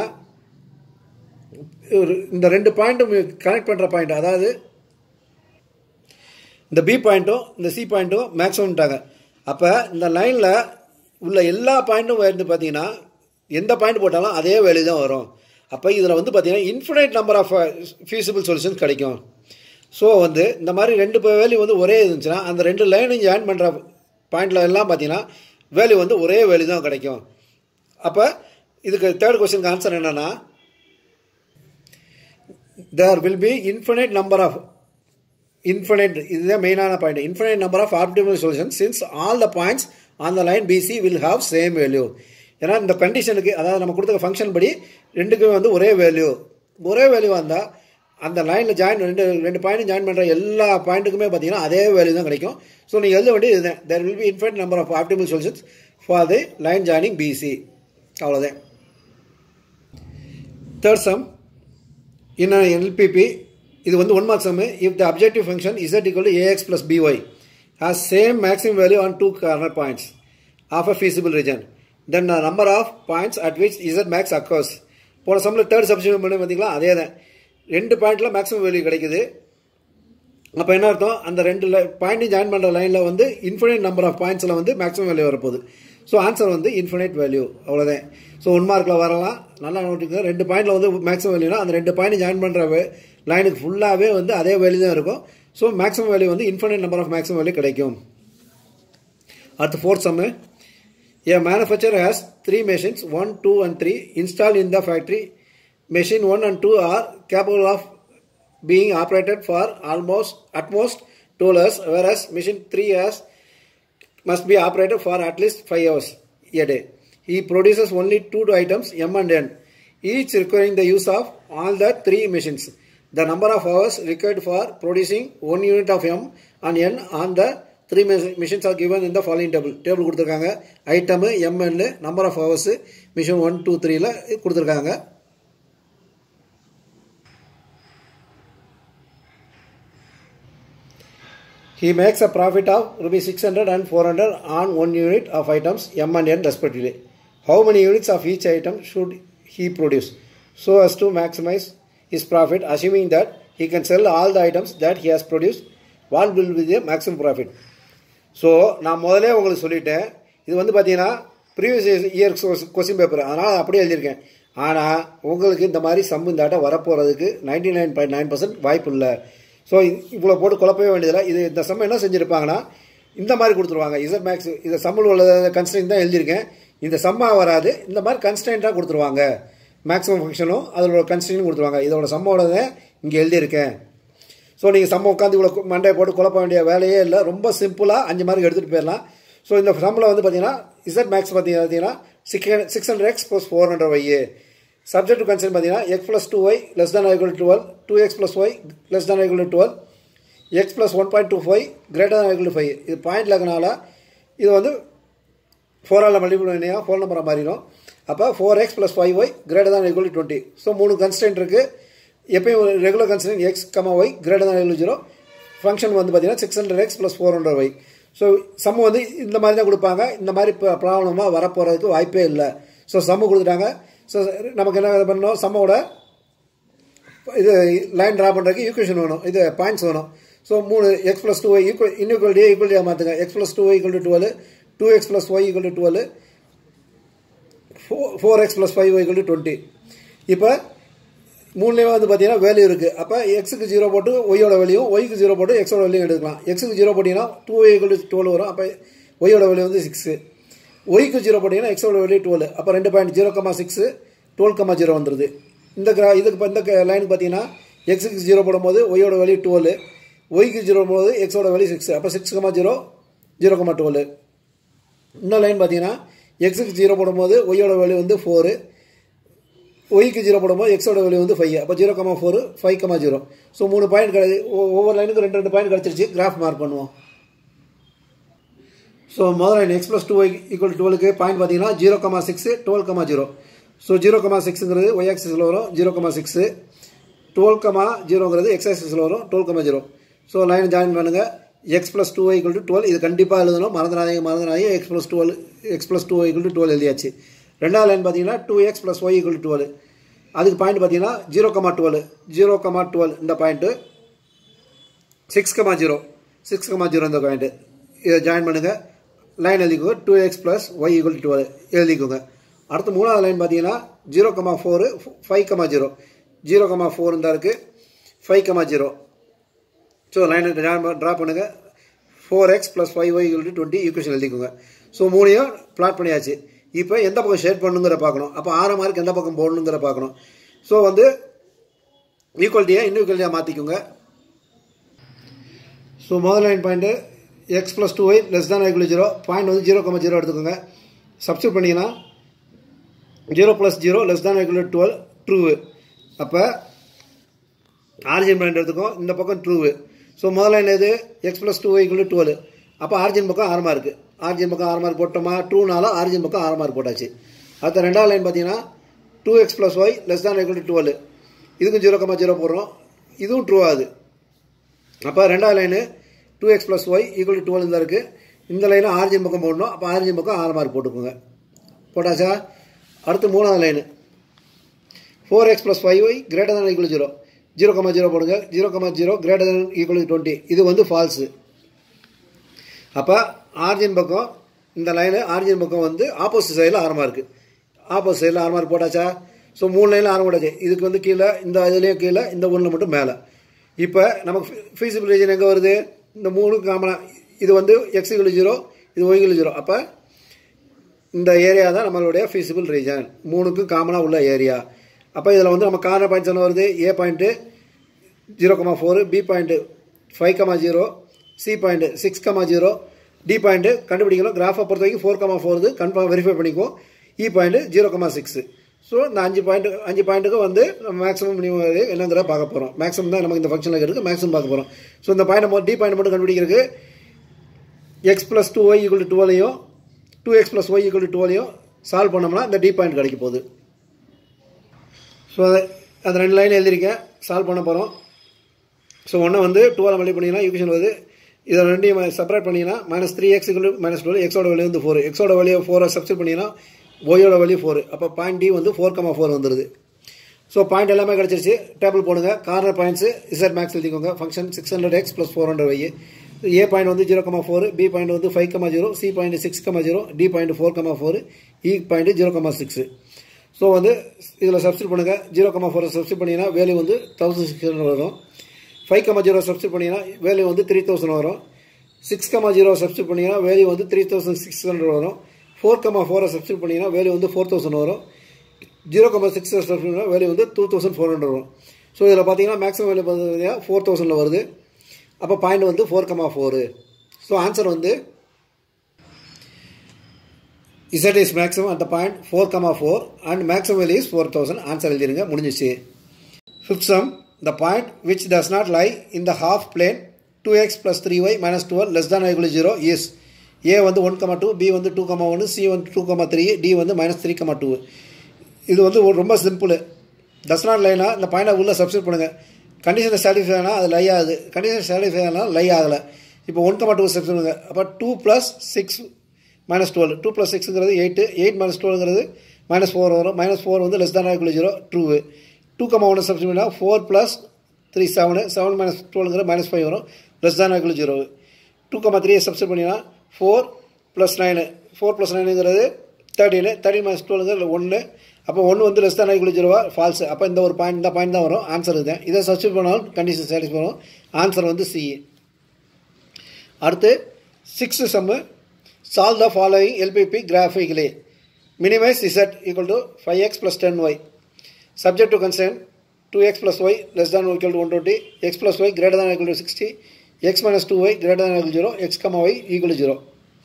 ஒரு இந்த ரெண்டு பாயிண்ட்டும் கனெக்ட் பண்ணுற பாயிண்ட் அதாவது இந்த பி பாயிண்ட்டும் இந்த சி பாயிண்ட்டும் மேக்ஸிமம்ட்டாங்க அப்போ இந்த லைனில் உள்ள எல்லா பாயிண்ட்டும் வந்து பார்த்தீங்கன்னா எந்த பாயிண்ட் போட்டாலும் அதே வேல்யூ தான் வரும் அப்போ இதில் வந்து பார்த்தீங்கன்னா infinite number of feasible solutions கிடைக்கும் ஸோ வந்து இந்த மாதிரி ரெண்டு வேல்யூ வந்து ஒரே இருந்துச்சுன்னா அந்த ரெண்டு லைனையும் ஜாயின் பண்ணுற பாயிண்டில் எல்லாம் பார்த்தீங்கன்னா வேல்யூ வந்து ஒரே வேல்யூ தான் கிடைக்கும் அப்போ இதுக்கு தேர்ட் கொஸ்டினுக்கு ஆன்சர் என்னன்னா there will be infinite number of infinite இதுதான் மெயினான point infinite number of optimal solutions since all the points on the line BC will have same value ஏன்னா இந்த கண்டிஷனுக்கு அதாவது நம்ம கொடுத்த ஃபங்க்ஷன் படி ரெண்டுக்கும் வந்து ஒரே வேல்யூ ஒரே வேல்யூ வந்தால் அந்த லைனில் ஜாயின் ரெண்டு ரெண்டு பாயிண்ட் ஜாயின் பண்ணுற எல்லா பாயிண்ட்டுக்குமே பார்த்தீங்கன்னா அதே வேல்யூ தான் கிடைக்கும் ஸோ நீங்கள் எழுத வேண்டியது இதுதான் there will be infinite number of optimal solutions for the line joining B C அவ்வளோதான் third sum in an LPP இது வந்து one mark sum if the objective function Z equal to A X plus B Y has same maximum value on two corner points of a feasible region then the number of points at which z max occurs போன சம்மில் third substitute பண்ணி பார்த்தீங்களா அதே தான் ரெண்டு பாயிண்ட்டில் maximum value கிடைக்குது அப்போ என்ன அர்த்தம் அந்த ரெண்டு பாயிண்ட் ஜாயின் பண்ணுற லைனில் வந்து இன்ஃபினைட் நம்பர் ஆஃப் பாயிண்ட்ஸில் வந்து மேக்ஸிமம் வேல்யூ வரப்போகுது ஸோ ஆன்சர் வந்து இன்ஃபினைட் வேல்யூ அவ்வளோதான் ஸோ ஒன் மார்க்கில் வரலாம் நல்லா நோட்டிங்க ரெண்டு பாயிண்டில் வந்து மேக்ஸிமம் வேல்யூனா அந்த ரெண்டு பாயிண்ட் ஜாயின் பண்ணுற லைனுக்கு ஃபுல்லாகவே வந்து அதே வேல்யூ தான் இருக்கும் ஸோ மேக்ஸிமம் வேல்யூ வந்து infinite number of maximum value கிடைக்கும் அடுத்து fourth sum A manufacturer has three machines, 1, 2 and 3 installed in the factory. Machine 1 and 2 are capable of being operated for almost at most 2 hours, whereas machine 3 has must be operated for at least 5 hours a day. He produces only two items, M and N, each requiring the use of all the three machines. The number of hours required for producing one unit of M and N on the three machines are given இந்த following table table கொடுத்துருக்காங்க item M N number of hours machine one two த்ரீல கொடுத்துருக்காங்க He makes a profit of rupees 600 and 400 on one unit of items M and N respectively. How many units of each item should he produce so as to maximize his profit, assuming that he can sell all the items that he has produced? What will be the maximum profit? So நான் முதலே உங்களுக்கு சொல்லிட்டேன் இது வந்து பார்த்தீங்கன்னா previous year question paper அதனால் அப்படியே எழுதியிருக்கேன் ஆனால் உங்களுக்கு இந்த மாதிரி சம்பு இந்த ஆட்டம் வரப்போகிறதுக்கு ninety nine point nine percent வாய்ப்பு இல்லை ஸோ இவ்வளோ போட்டு குழப்பவே வேண்டியதில்லை இது இந்த சம்ம என்ன செஞ்சுருப்பாங்கன்னா இந்த மாதிரி கொடுத்துருவாங்க இசட் மேக்ஸ் இந்த சம்மில் உள்ள கன்ஸ்டன்ட் தான் எழுதியிருக்கேன் இந்த சம்மாக வராது இந்த மாதிரி கன்ஸ்டன்ட்டாக கொடுத்துருவாங்க மேக்ஸிமம் ஃபங்க்ஷனும் அதோட கன்ஸ்டன்ட்டும் கொடுத்துருவாங்க இதோட சம்மோட இங்கே எழுதியிருக்கேன் ஸோ நீங்கள் சம்ம உட்காந்து இவ்வளோ மண்டையை போட்டு குழப்ப வேண்டிய வேலையே இல்லை ரொம்ப சிம்பிளாக அஞ்சு மார்க் எடுத்துகிட்டு போயிடலாம் ஸோ இந்த சம்மில் வந்து பார்த்தீங்கன்னா இசட் மேக்ஸ் பார்த்தீங்கன்னா six six hundred X plus four hundred Y subject to concern பார்த்தீங்கன்னா X plus two Y less than equal twelve two X plus Y less than equal twelve X plus one point two five greater than equal five இது point லக்கனால இது வந்து ஃபோரால் multiple பண்ணியா four நம்பராக மாறிடும் அப்போ four X plus five Y greater than equal twenty so மூணு constant இருக்குது எப்பயும் regular constant X comma Y greater than equal zero function வந்து பார்த்தீங்கன்னா six hundred X plus four hundred Y so sum வந்து இந்த மாதிரி தான் கொடுப்பாங்க இந்த மாதிரி ப்ராப்ளமாக வரப்போகிறதுக்கு வாய்ப்பே இல்லை ஸோ சம்மு கொடுத்துட்டாங்க ஸோ நமக்கு என்ன பண்ணணும் சம்மோட இது லைன் ட்ரா பண்ணுறதுக்கு ஈக்குவேஷன் வேணும் இது பாயிண்ட்ஸ் வேணும் ஸோ மூணு X plus two Y equal இன்இக்வல்டியே ஈக்குவல்டியாக மாற்றுங்க X plus two Y equal to twelve two X plus Y equal to twelve four X plus five equal to twenty இப்போ மூணுலேயே வந்து பார்த்தீங்கன்னா வேல்யூ இருக்குது அப்போ எக்ஸுக்கு ஜீரோ போட்டு ஒய்யோட வேல்யூயும் ஒய்க்கு ஜீரோ போட்டு எக்ஸோட வேல்யூ எடுக்கலாம் எக்ஸுக்கு ஜீரோ போட்டிங்கன்னா two Y equal to twelve வரும் அப்போ ஒய்யோட வேல்யூ வந்து சிக்ஸு ஒய்க்கு ஜீரோ போட்டிங்கன்னா எக்ஸோட வேல்யூ டுவெல் அப்போ ரெண்டு point zero comma six twelve comma zero வந்துடுது இந்த கிரா இதுக்கு இப்போ இந்த லைனுக்கு பார்த்தீங்கன்னா எக்ஸுக்கு ஜீரோ போடும்போது ஒய்யோட வேல்யூ டுவெல் ஒய்க்கு ஜீரோ போடும்போது எக்ஸோட வேல்யூ சிக்ஸ் அப்போ six comma zero zero comma twelve இன்னும் லைன் பார்த்தீங்கன்னா எக்ஸுக்கு ஜீரோ போடும்போது ஒய்யோட வேல்யூ வந்து ஃபோரு ஒய்க்கு ஜீரோ போடும்போது எக்ஸோட வேல்யூ வந்து ஃபைவ் அப்போ zero comma four five comma zero so மூணு பாயிண்ட் கிடையாது ஒவ்வொரு லைனுக்கு ரெண்டு ரெண்டு பாயிண்ட் கிடச்சிருச்சு கிராஃப் மார்க் பண்ணுவோம் ஸோ முதல் line X plus two Y equal டுவெலுக்கு பாயிண்ட் பார்த்தீங்கன்னா zero comma six twelve comma zero so zero comma சிக்ஸுங்கிறது ஒய் ஆக்சிஸில் வரும் zero comma six twelve comma ஜீரோங்கிறது எக்ஸ் ஆக்சிஸில் வரும் twelve comma zero so line join பண்ணுங்கள் X plus two Y equal to twelve இது கண்டிப்பாக எழுதணும் மறந்துடாதீங்க மறந்துடாதீங்க X plus twelve X plus two Y equal to twelve எழுதியாச்சு ரெண்டாவது லைன் பார்த்தீங்கன்னா two X plus Y equal to twelve அதுக்கு பாயிண்ட் பார்த்தீங்கன்னா zero comma twelve zero comma twelve இந்த point six comma zero six comma zero இந்த point இதை join பண்ணுங்கள் line எழுதிக்கோங்க two X plus Y equal to twelve எழுதிக்கோங்க அடுத்து மூணாவது லைன் பார்த்தீங்கன்னா zero comma four five comma zero zero comma four தான் இருக்குது ஃபைவ் கமா ஜீரோ ஸோ லைனை ட்ரா பண்ணுங்கள் four X plus five Y equal to twenty equation எழுதிக்கோங்க so மூணையும் பிளாட் பண்ணியாச்சு இப்போ எந்த பக்கம் ஷேட் பண்ணுங்கிற பார்க்கணும் அப்போ ஆறாம் மார்க் எந்த பக்கம் போடணுங்கிற பார்க்கணும் ஸோ வந்து ஈக்குவல்ட்டியை இன்இக்குவல்ட்டியாக மாற்றிக்கோங்க ஸோ முதல் line point X plus two Y less than equal zero point வந்து ஜீரோ கமா ஜீரோ எடுத்துக்கோங்க சப்ஸ்டியூட் பண்ணிங்கன்னா zero plus zero less than equal twelve true அப்போ ஆரிஜின் பாயிண்ட் எடுத்துக்கோம் இந்த பக்கம் ட்ரூவு ஸோ முதல் லைன் எது X plus two Y equal twelve அப்போ ஆரிஜின் பக்கம் ஆறு மார்க்கு ஆரிஜின் பக்கம் ஆறு மார்க் போட்டோமா ட்ரூனால ஆரிஜின் பக்கம் ஆறு மார்க் போட்டாச்சு அடுத்த ரெண்டாவது லைன் பார்த்தீங்கன்னா two X plus Y less than equal to twelve இதுக்கும் ஜீரோ கமா ஜீரோ போடுறோம் இதுவும் ட்ரூ ஆகுது அப்போ ரெண்டாவது line two X plus Y equal to twelve தான் இருக்குது இந்த லைனை ஆரிஜின் பக்கம் போடணும் அப்போ ஆரிஜின் பக்கம் ஆறு மார்க் போட்டுக்கோங்க போட்டாச்சா அடுத்து மூணாவது line four X plus five Y greater than equal zero zero comma zero போடுங்க zero comma zero greater than equal twenty இது வந்து ஃபால்ஸு அப்போ ஆர்ஜின் பக்கம் இந்த லைனு ஆர்ஜின் பக்கம் வந்து ஆப்போசிட் சைடில் ஆரமாக இருக்குது ஆப்போசிட் சைடில் ஆரமாக போட்டாச்சா ஸோ மூணு லைனில் ஆரம்ப போட்டாச்சு இதுக்கு வந்து கீழே இந்த இதுலேயும் கீழே இந்த ஒன்றில் மட்டும் மேலே இப்போ நமக்கு ஃபீஸிபிள் ரீஜன் எங்கே வருது இந்த மூணு காமனாக இது வந்து எக்ஸிகள் ஜீரோ இது ஒய்கள் ஜீரோ அப்போ இந்த ஏரியா தான் நம்மளுடைய ஃபீஸிபிள் ரீஜன் மூணுக்கும் காமனாக உள்ள ஏரியா அப்போ இதில் வந்து நம்ம கார்னர் பாயிண்ட்ஸ் என்ன வருது A point zero comma four B point five comma zero C point six comma zero D point கண்டுபிடிக்கணும் கிராஃபை பொறுத்த வரைக்கும் four comma four confirm verify பண்ணிக்குவோம் E point zero comma six so இந்த அஞ்சு பாயிண்ட் அஞ்சு பாயிண்ட்டுக்கு வந்து நம்ம மேக்ஸிமம் மினிமம் என்னங்கிற பார்க்க போகிறோம் மேக்ஸிமம் தான் நமக்கு இந்த ஃபங்க்ஷனில் இருக்குது மேக்ஸிமம் பார்க்க போகிறோம் ஸோ இந்த பாயிண்ட் டி பாயிண்ட் மட்டும் கண்டுபிடிக்கிறதுக்கு X plus two Y equal டுவெலையும் two X plus Y equal டுவெலையும் சால்வ் பண்ணோம்னா இந்த டி பாயிண்ட் கிடைக்க போகுது ஸோ அதை அந்த ரெண்டு லைன் எழுதியிருக்கேன் சால்வ் பண்ண போகிறோம் ஸோ ஒன்று வந்து டுவெல் மல்டி பண்ணிங்கன்னா ஈக்குவேஷன் வருது இதை ரெண்டையும் செப்பரேட் பண்ணிங்கன்னா minus three X minus twelve எக்ஸோட வெளியே வந்து ஃபோர் எக்ஸோட வெளியே ஃபோரை சப்ஸ்டிட் பண்ணிங்கன்னா ஒய்யோட வெளியே ஃபோர் அப்போ பாயிண்ட் டி வந்து ஃபோர் கமா ஃபோர் வந்துடுது ஸோ பாயிண்ட் எல்லாமே கிடச்சிருச்சு டேபிள் போடுங்க கார்னர் பாயிண்ட்ஸு இசட் மேக்ஸ் எழுதிக்கோங்க function six hundred X plus four hundred Y A point வந்து zero comma four B point வந்து five comma zero C point six comma zero D point four comma four E point zero comma six so வந்து இதில் substitute பண்ணுங்கள் zero comma ஃபோரை substitute பண்ணிங்கன்னா value வந்து thousand six hundred வரும் five comma zero substitute பண்ணிங்கன்னா value வந்து three thousand வரும் சிக்ஸ் கமா ஜீரோ சப்ஸ்டிட் பண்ணிங்கன்னா வேல்யூ வந்து த்ரீ தௌசண்ட் சிக்ஸ் ஹண்ட்ரட் வரும் ஃபோர் கமா ஃபோரை சப்ஸ்டிட் பண்ணிங்கன்னா வேல்யூ வந்து ஃபோர் தௌசண்ட் வரும் ஜீரோ கமா சிக்ஸ் சப்ஸ்டிட் பண்ணிங்கன்னா வேல்யூ வந்து டூ தௌசண்ட் ஃபோர் ஹண்ட்ரட் வரும் ஸோ இதில் பார்த்தீங்கன்னா மேக்ஸிமம் வேல்யூ பார்த்தீங்கன்னா ஃபோர் தௌசண்டில் வருது அப்போ பாயிண்ட் வந்து four comma four so answer வந்து Z is maximum at the point 4 comma 4 and maximum value is 4000 answer எழுதிருங்க முடிஞ்சிச்சு fifth sum the point which does not lie in the half plane 2x plus 3y minus 12 less than or equal to 0 is A வந்து one comma two B வந்து two comma ஒன்று C வந்து two comma three D வந்து minus three comma two இது வந்து ஒரு ரொம்ப simple does not லைனா இந்த பாயிண்டை உள்ளே சப்ஸ்டியூட் பண்ணுங்கள் கண்டிஷனை சாட்டிஸ்ஃபை ஆனால் அது லை ஆகுது கண்டிஷன் சாட்டிஸ்ஃபை ஆனால் லை ஆகலை இப்போ ஒன் கமா டூ சப்ஸ்டியூட் பண்ணுங்கள் அப்போ two plus six minus twelve two plus சிக்ஸுங்கிறது எயிட்டு எயிட் மைனஸ் டுவெல்ங்கிறது மைனஸ் ஃபோர் வரும் மைனஸ் ஃபோர் வந்து less than equal zero two two comma ஒன்று சப்ஸ்டியூட் பண்ணால் four plus three seven seven minus டுவெல்ங்கிற minus five வரும் less than equal zero two comma three substitute பண்ணினா four plus nine four plus நைனுங்கிறது thirteen thirteen minus டுவெல்ங்கிறது ஒன்று அப்போ ஒன்று வந்து லெஸ் தான் ஈக்குவல் ஜீரோவா ஃபால்ஸ் அப்போ இந்த ஒரு பாயிண்ட் இந்த பாயிண்ட் தான் வரும் ஆன்சர் இதுதான் இதை சப்ஸ்டியூட் பண்ணாலும் கண்டிஷன் சாட்டிஸ்ஃபை வரும் ஆன்சர் வந்து சி அடுத்து sixth sum solve the following LPP graphically minimize Z equal to five X plus ten Y subject to concern two X plus Y less than equal to one twenty X plus Y greater than equal to sixty X minus two Y greater than equal zero X comma Y equal zero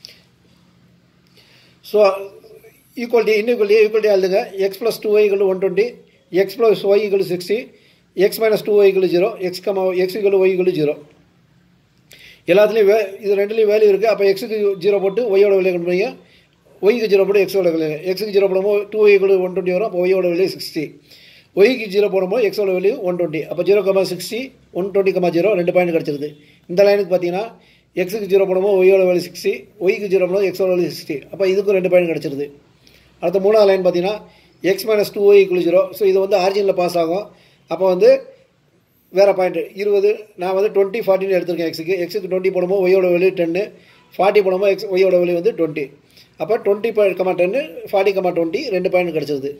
so equality inequality equality எழுதுங்க X plus two Y equal one twenty X plus Y equal sixty X minus two Y equal zero X comma X equal Y equal zero எல்லாத்துலேயும் way இது ரெண்டுலேயும் value இருக்குது அப்போ எக்ஸுக்கு zero போட்டு ஒய்யோட விலையை கொண்டு போய் ஒய்க்கு ஜீரோ போட்டு எக்ஸோட விலை எக்ஸுக்கு ஜீரோ போடும்போது டூ ஈக்குவல் ஒன் டுவெண்ட்டி வரும் அப்போ ஒய்யோட விலை சிக்ஸ்டி ஒய்க்கு ஜீரோ போடும்போது எக்ஸோட வேல்யூ ஒன் டுவெண்ட்டி அப்போ zero comma sixty one twenty comma zero ரெண்டு பாயிண்ட் கிடச்சிருது இந்த லைனுக்கு பார்த்தீங்கன்னா எக்ஸுக்கு ஜீரோ போடும்போது ஒய்யோட வேல்யூ சிக்ஸ்டி ஒய்க்கு ஜீரோ போடும்போது எக்ஸோட வேல்யூ சிக்ஸ்டி அப்போ இதுக்கும் ரெண்டு பாயிண்ட் கிடச்சிருது அடுத்த மூணாவது லைன் பார்த்தீங்கன்னா X minus two Y equal zero so இது வந்து ஆரிஜினில் பாஸ் ஆகும் அப்போ வந்து வேறு பாயிண்ட் இருபது நான் வந்து டுவெண்ட்டி ஃபார்ட்டின்னு எடுத்திருக்கேன் எக்ஸுக்கு எக்ஸுக்கு டுவெண்ட்டி போடும்போது ஒய்யோட வெளியே டென்னு ஃபார்ட்டி போடும்போது எக்ஸ் ஒய்யோட வெளியே வந்து டுவெண்ட்டி அப்போ twenty point comma ten forty comma twenty ரெண்டு பாயிண்ட் கிடச்சிருது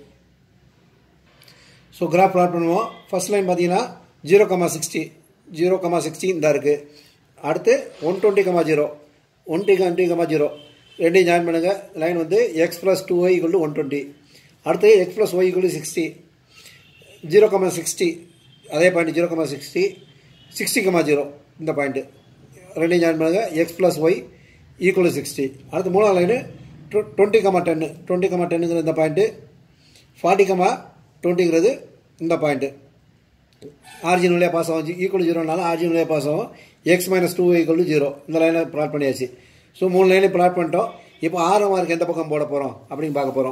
ஸோ கிராஃப் ப்ளாட் பண்ணுவோம் ஃபஸ்ட் லைன் பார்த்தீங்கன்னா zero comma sixty zero comma sixty இந்த இருக்குது அடுத்து one twenty comma zero one D twenty comma zero ரெண்டையும் ஜாயின் பண்ணுங்கள் லைன் வந்து X plus two Y equal to one twenty அடுத்து X plus Y equal to sixty zero comma sixty அதே point zero comma sixty sixty comma zero இந்த point ரெண்டையும் join பண்ணுங்கள் X plus Y equal sixty அடுத்து மூணாவது line twenty comma ten twenty comma டென்னுங்கிற இந்த point forty comma டுவெண்ட்டிங்கிறது இந்த பாயிண்ட்டு ஆர்ஜின் வழியாக பாஸ் ஆகும் ஈக்குவல் ஜீரோனால ஆர்ஜின் வழியாக பாஸ் ஆகும் X minus two equal zero இந்த லைனை ப்ளாட் பண்ணியாச்சு ஸோ மூணு லைனையும் ப்ளாட் பண்ணிட்டோம் இப்போ ஆறாம் மார்க் எந்த பக்கம் போட போகிறோம் அப்படின்னு பார்க்க போகிறோம்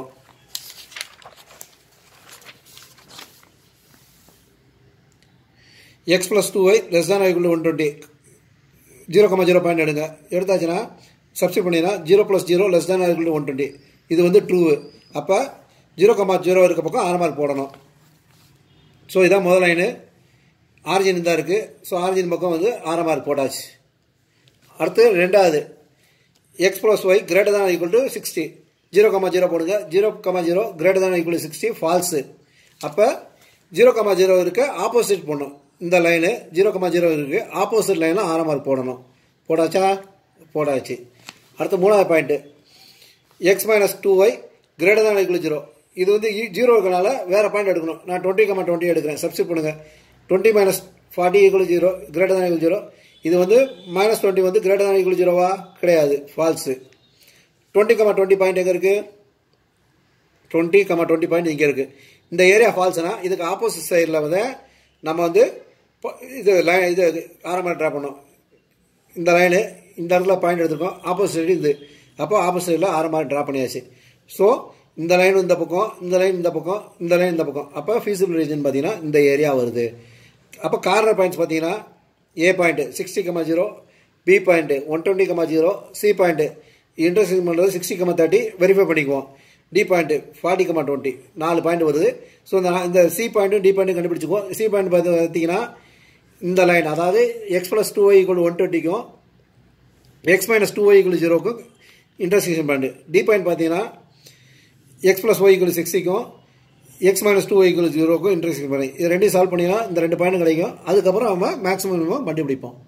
X plus two Y less than equal one twenty zero comma zero point எடுங்க எடுத்தாச்சுன்னா சப்ஸ்டியூட் பண்ணினா zero plus zero less than equal one twenty இது வந்து ட்ரூ அப்போ ஜீரோ கமா ஜீரோ இருக்க பக்கம் ஆறு மார்க் போடணும் ஸோ இதான் முதல் லைனு ஆரிஜின் தான் இருக்குது ஸோ ஆரிஜின் பக்கம் வந்து ஆறாம் மார்க் போட்டாச்சு அடுத்து ரெண்டாவது x plus Y greater than equal to sixty zero comma zero போடுங்க zero comma zero greater than equal to sixty false அப்போ ஜீரோ கமா ஜீரோ இருக்க ஆப்போசிட் போடணும் இந்த லைனு ஜீரோ கமா ஜீரோ இருக்குது ஆப்போசிட் லைனில் ஆறாம் மார்க் போடணும் போடாச்சா போடாச்சு அடுத்து மூணாவது point x minus two Y greater than equal zero இது வந்து ஜீரோ இருக்கனால வேறு பாயிண்ட் எடுக்கணும் நான் டுவெண்ட்டி கமா டுவெண்ட்டி எடுக்கிறேன் சப்ஸ்டியூட் பண்ணுங்கள் twenty minus forty equal zero greater than equal zero இது வந்து மைனஸ் டுவெண்ட்டி வந்து கிரேட்டர் தான் ஈக்குவல் ஜீரோவா கிடையாது false twenty comma twenty point எங்கே இருக்குது டுவெண்ட்டி கமா டுவெண்ட்டி பாயிண்ட் இங்கே இருக்குது இந்த ஏரியா ஃபால்ஸ்னா இதுக்கு ஆப்போசிட் சைடில் வந்து நம்ம வந்து இது லைன் இது ஆரம்பம் ட்ரா பண்ணோம் இந்த லைனு இந்த இடத்துல பாயிண்ட் எடுத்திருக்கோம் ஆப்போசிட் சைடு இது அப்போ ஆப்போசிட் சைடில் ஆரம்பம் ட்ரா பண்ணியாச்சு ஸோ இந்த லைன் இந்த பக்கம் இந்த லைன் இந்த பக்கம் இந்த லைன் இந்த பக்கம் அப்போ ஃபீஸிபிள் ரீஜன் பார்த்தீங்கன்னா இந்த ஏரியா வருது அப்போ கார்னர் பாயிண்ட்ஸ் பார்த்தீங்கன்னா A point sixty comma zero B point one twenty comma zero C point interest பண்ணுறது சிக்ஸ்டி கமா தேர்ட்டி வெரிஃபை பண்ணிக்குவோம் D point forty comma twenty நாலு பாயிண்ட் வருது ஸோ இந்த இந்த சி பாயிண்ட்டும் டி பாயிண்ட்டும் கண்டுபிடிச்சிக்குவோம் சி பாயிண்ட் பார்த்து பார்த்தீங்கன்னா இந்த லைன் அதாவது x plus two Y equal one டுவெண்ட்டிக்கும் x minus two Y equal ஜீரோக்கும் இன்டர்செக்ஷன் பாயிண்ட் டி பாயிண்ட் பார்த்தீங்கன்னா எக்ஸ் ப்ளஸ் ஒய் ஈக்குவல் சிக்ஸ்டிக்கும் x minus two Y equal ஜீரோக்கும் இன்டர்செக்ஷன் பண்ணி இது ரெண்டையும் சால்வ் பண்ணினா இந்த ரெண்டு பாயிண்ட் கிடைக்கும் அதுக்கப்புறம் நம்ம மேக்ஸிமம் கண்டுபிடிப்போம்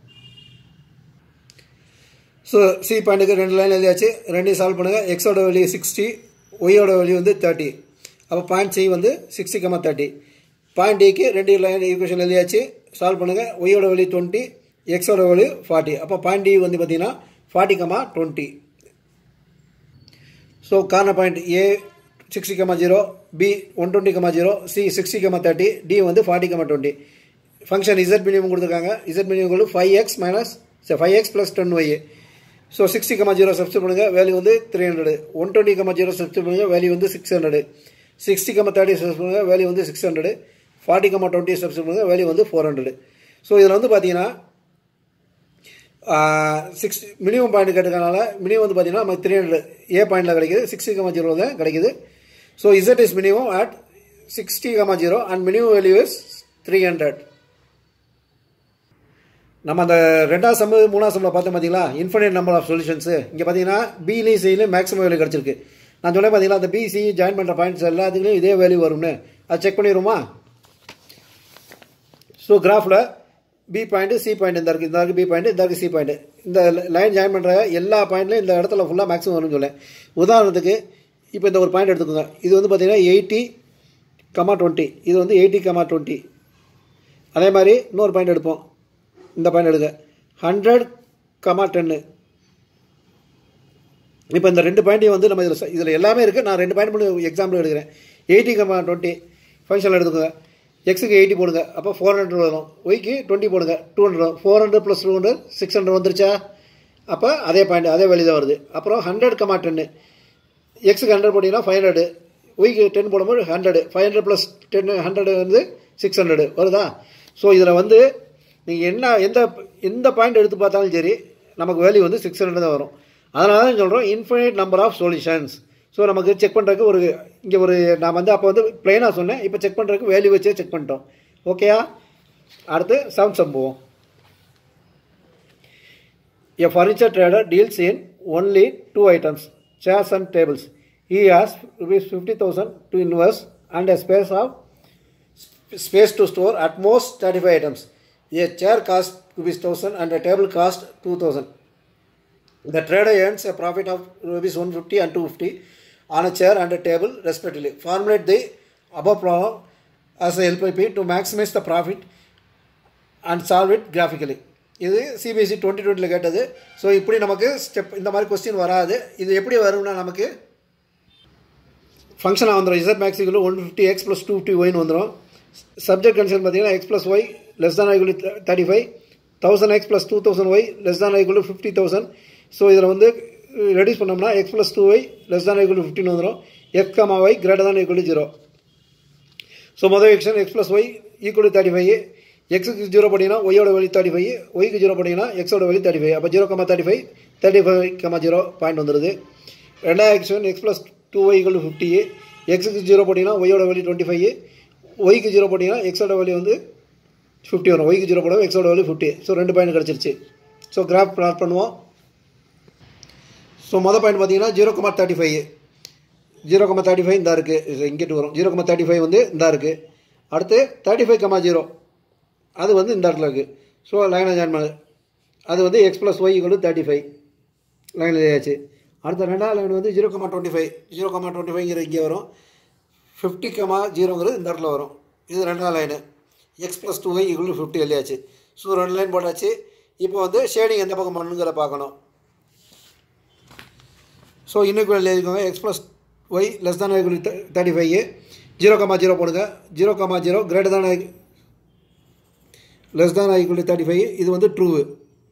ஸோ சி பாயிண்ட்டுக்கு ரெண்டு லைன் எழுதியாச்சு ரெண்டையும் சால்வ் பண்ணுங்கள் எக்ஸோட வெளியே சிக்ஸ்டி ஒய்யோட வெளியே வந்து தேர்ட்டி அப்போ பாயிண்ட் சி வந்து சிக்ஸ்டி கமா தேர்ட்டி பாயிண்ட் டிக்கு ரெண்டு லைன் ஈக்குவேஷன் எழுதியாச்சு சால்வ் பண்ணுங்கள் ஒய்யோட வெளி டுவெண்ட்டி எக்ஸோட வெளி ஃபார்ட்டி அப்போ பாயிண்ட் டி வந்து பார்த்தீங்கன்னா forty comma twenty so corner point A sixty comma zero B one twenty comma zero C sixty comma thirty D வந்து forty comma twenty function z minimum கொடுத்துருக்காங்க z minimum five x minus five X plus ten y so sixty comma zero substitute பண்ணுங்கள் value வந்து three hundred one twenty comma zero substitute பண்ணுங்கள் value வந்து six hundred sixty comma thirty substitute பண்ணுங்கள் value வந்து six hundred forty comma twenty substitute பண்ணுங்கள் value வந்து four hundred so இதில் வந்து பார்த்தீங்கன்னா சிக்ஸ் மினிமம் பாயிண்ட் கேட்டதுனால மினிமம் வந்து பார்த்தீங்கன்னா நமக்கு த்ரீ ஹண்ட்ரட் ஏ பாயிண்டில் கிடைக்குது சிக்ஸ்டி கமா ஜீரோ தான் கிடைக்குது so z is minimum at sixty comma zero and minimum value is three hundred நம்ம அந்த ரெண்டாவது சம்மு மூணாவது சம்மில் பார்த்தோம் பார்த்தீங்களா இன்ஃபினிட் நம்பர் ஆஃப் சொல்யூஷன்ஸு இங்கே பார்த்தீங்கன்னா பிலையும் சிலையும் மேக்ஸிமம் வேல்யூ கிடச்சிருக்கு நான் சொன்னேன் பார்த்தீங்களா அந்த பிசி ஜாயின் பண்ணுற பாயிண்ட்ஸ் எல்லாத்துலேயும் இதே வேல்யூ வரும்னு அது செக் பண்ணிடுவோமா ஸோ கிராஃபில் பி பாயிண்ட் சி பாயிண்ட் இந்த இருக்குது இந்த இருக்குது பி பாயிண்ட் இந்த இருக்குது சி பாயிண்ட் இந்த லைன் ஜாயின் பண்ணுற எல்லா பாயிண்ட்லையும் இந்த இடத்துல ஃபுல்லாக மேக்ஸிமம் வரும்னு சொல்லேன் உதாரணத்துக்கு இப்போ இந்த ஒரு பாயிண்ட் எடுத்துக்கோங்க இது வந்து பார்த்தீங்கன்னா எயிட்டி கமா டுவெண்ட்டி இது வந்து எயிட்டி கமா டுவெண்ட்டி அதே மாதிரி இன்னொரு பாயிண்ட் எடுப்போம் இந்த பாயிண்ட் எடுங்க ஹண்ட்ரட் கமா டென்னு இப்போ இந்த ரெண்டு பாயிண்ட்டையும் வந்து நம்ம இதில் இதில் எல்லாமே இருக்குது நான் ரெண்டு பாயிண்ட் மட்டும் எக்ஸாம்பிள் எடுக்கிறேன் எயிட்டி கமா டுவெண்ட்டி ஃபங்க்ஷனில் எடுத்துக்கோங்க எக்ஸுக்கு எயிட்டி போடுங்க அப்போ ஃபோர் ஹண்ட்ரட் வரும் ஒய்க்கு டுவெண்ட்டி போடுங்க டூ ஹண்ட்ரட் வரும் four hundred plus two hundred six hundred வந்துருச்சா அப்போ அதே பாயிண்ட் அதே வேல்யூ தான் வருது அப்புறம் ஹண்ட்ரட் கமா டென்னு எக்ஸுக்கு ஹண்ட்ரட் போட்டிங்கன்னா ஃபைவ் ஹண்ட்ரடு ஒய்க்கு டென் போடும்போது hundred five hundred plus ten hundred வந்து சிக்ஸ் ஹண்ட்ரடு வருதா ஸோ இதில் வந்து நீங்கள் என்ன எந்த எந்த பாயிண்ட் எடுத்து பார்த்தாலும் சரி நமக்கு வேல்யூ வந்து சிக்ஸ் ஹண்ட்ரட் தான் வரும் அதனால தான் சொல்கிறோம் infinite number of solutions so நமக்கு செக் பண்ணுறதுக்கு ஒரு இங்கே ஒரு நான் வந்து அப்போ வந்து ப்ளைனாக சொன்னேன் இப்போ செக் பண்ணுறதுக்கு வேல்யூ வச்சே செக் பண்ணிட்டோம் ஓகேயா அடுத்து செவன் சம் போவோம் A furniture trader deals in only two items, chairs and tables. He has rupees 50,000 to invest and a space of space to store at most 35 items. A chair cost rupees 1000 and a table cost 2000. The trader earns a profit of rupees 150 and 250 on a chair and a table respectively. Formulate the above problem as a LPP to maximize the profit and solve it graphically இது CBSE twenty டுவெண்ட்டியில் கேட்டது so இப்படி நமக்கு step இந்த மாதிரி question வராது இது எப்படி வரும்னா நமக்கு ஃபங்க்ஷனாக வந்துடும் z max equal one fifty x plus two fifty ஒய்னு வந்துடும் சப்ஜெக்ட் கன்சன் பார்த்தீங்கன்னா X plus Y less than equal thirty five thousand x plus two thousand y less than equal fifty thousand so இதில் வந்து ரெடியூஸ் பண்ணோம்னா x plus two Y less than equal ஃபிஃப்டின் வந்துடும் x comma Y greater than equal zero so மொதல் எக்ஷன் x plus Y equal thirty five எக்ஸுக்கு zero பண்ணிங்கன்னா ஒய்யோட வழி தேர்ட்டி ஃபைவ் ஒய்க்கு ஜீரோ பண்ணிங்கன்னா எக்ஸோட வழி தேர்ட்டி ஃபைவ் அப்போ zero comma thirty five thirty five comma zero point வந்துடுது ரெண்டாவது எக்ஷன் x plus two Y equal fifty எக்ஸுக்கு ஜீரோ பண்ணிங்கன்னா ஒய்யோட வழி டுவெண்ட்டி ஃபைவ் ஒய்க்கு ஜீரோ பண்ணிங்கன்னா எக்ஸோட வழி வந்து ஃபிஃப்டி வரும் ஒய்க்கு ஜீரோ போடுவோம் எக்ஸோட வழி ஃபிஃப்டி ஸோ ரெண்டு பாயிண்ட் கிடச்சிருச்சு ஸோ கிராஃப் ப்ளாட் பண்ணுவோம் ஸோ மொதல் பாயிண்ட் பார்த்தீங்கன்னா zero comma thirty five zero comma thirty five இந்த இருக்குது இங்கிட்டு வரும் ஜீரோ கமா தேர்ட்டி ஃபைவ் வந்து இந்த இருக்குது அடுத்து தேர்ட்டி ஃபைவ் கமா ஜீரோ அது வந்து இந்த இடத்துல இருக்குது ஸோ லைனை ஜாயின் பண்ணு அது வந்து X plus Y equal thirty five line எழுதியாச்சு அடுத்த ரெண்டாவது லைன் வந்து zero comma twenty five zero comma twenty ஃபைவ்ங்கிற இங்கே வரும் ஃபிஃப்டி கமா ஜீரோங்கிறது இந்த இடத்துல வரும் இது ரெண்டாவது line x plus two Y equal fifty எழுதியாச்சு ஸோ ரெண்டு லைன் போட்டாச்சு இப்போ வந்து ஷேடிங் எந்த பக்கம் பண்ணுங்கிற பார்க்கணும் ஸோ இன்னும் எழுதிக்கோங்க x plus Y less than equal thirty five zero comma zero போடுங்க zero comma zero greater than less than equal thirty five இது வந்து ட்ரூவு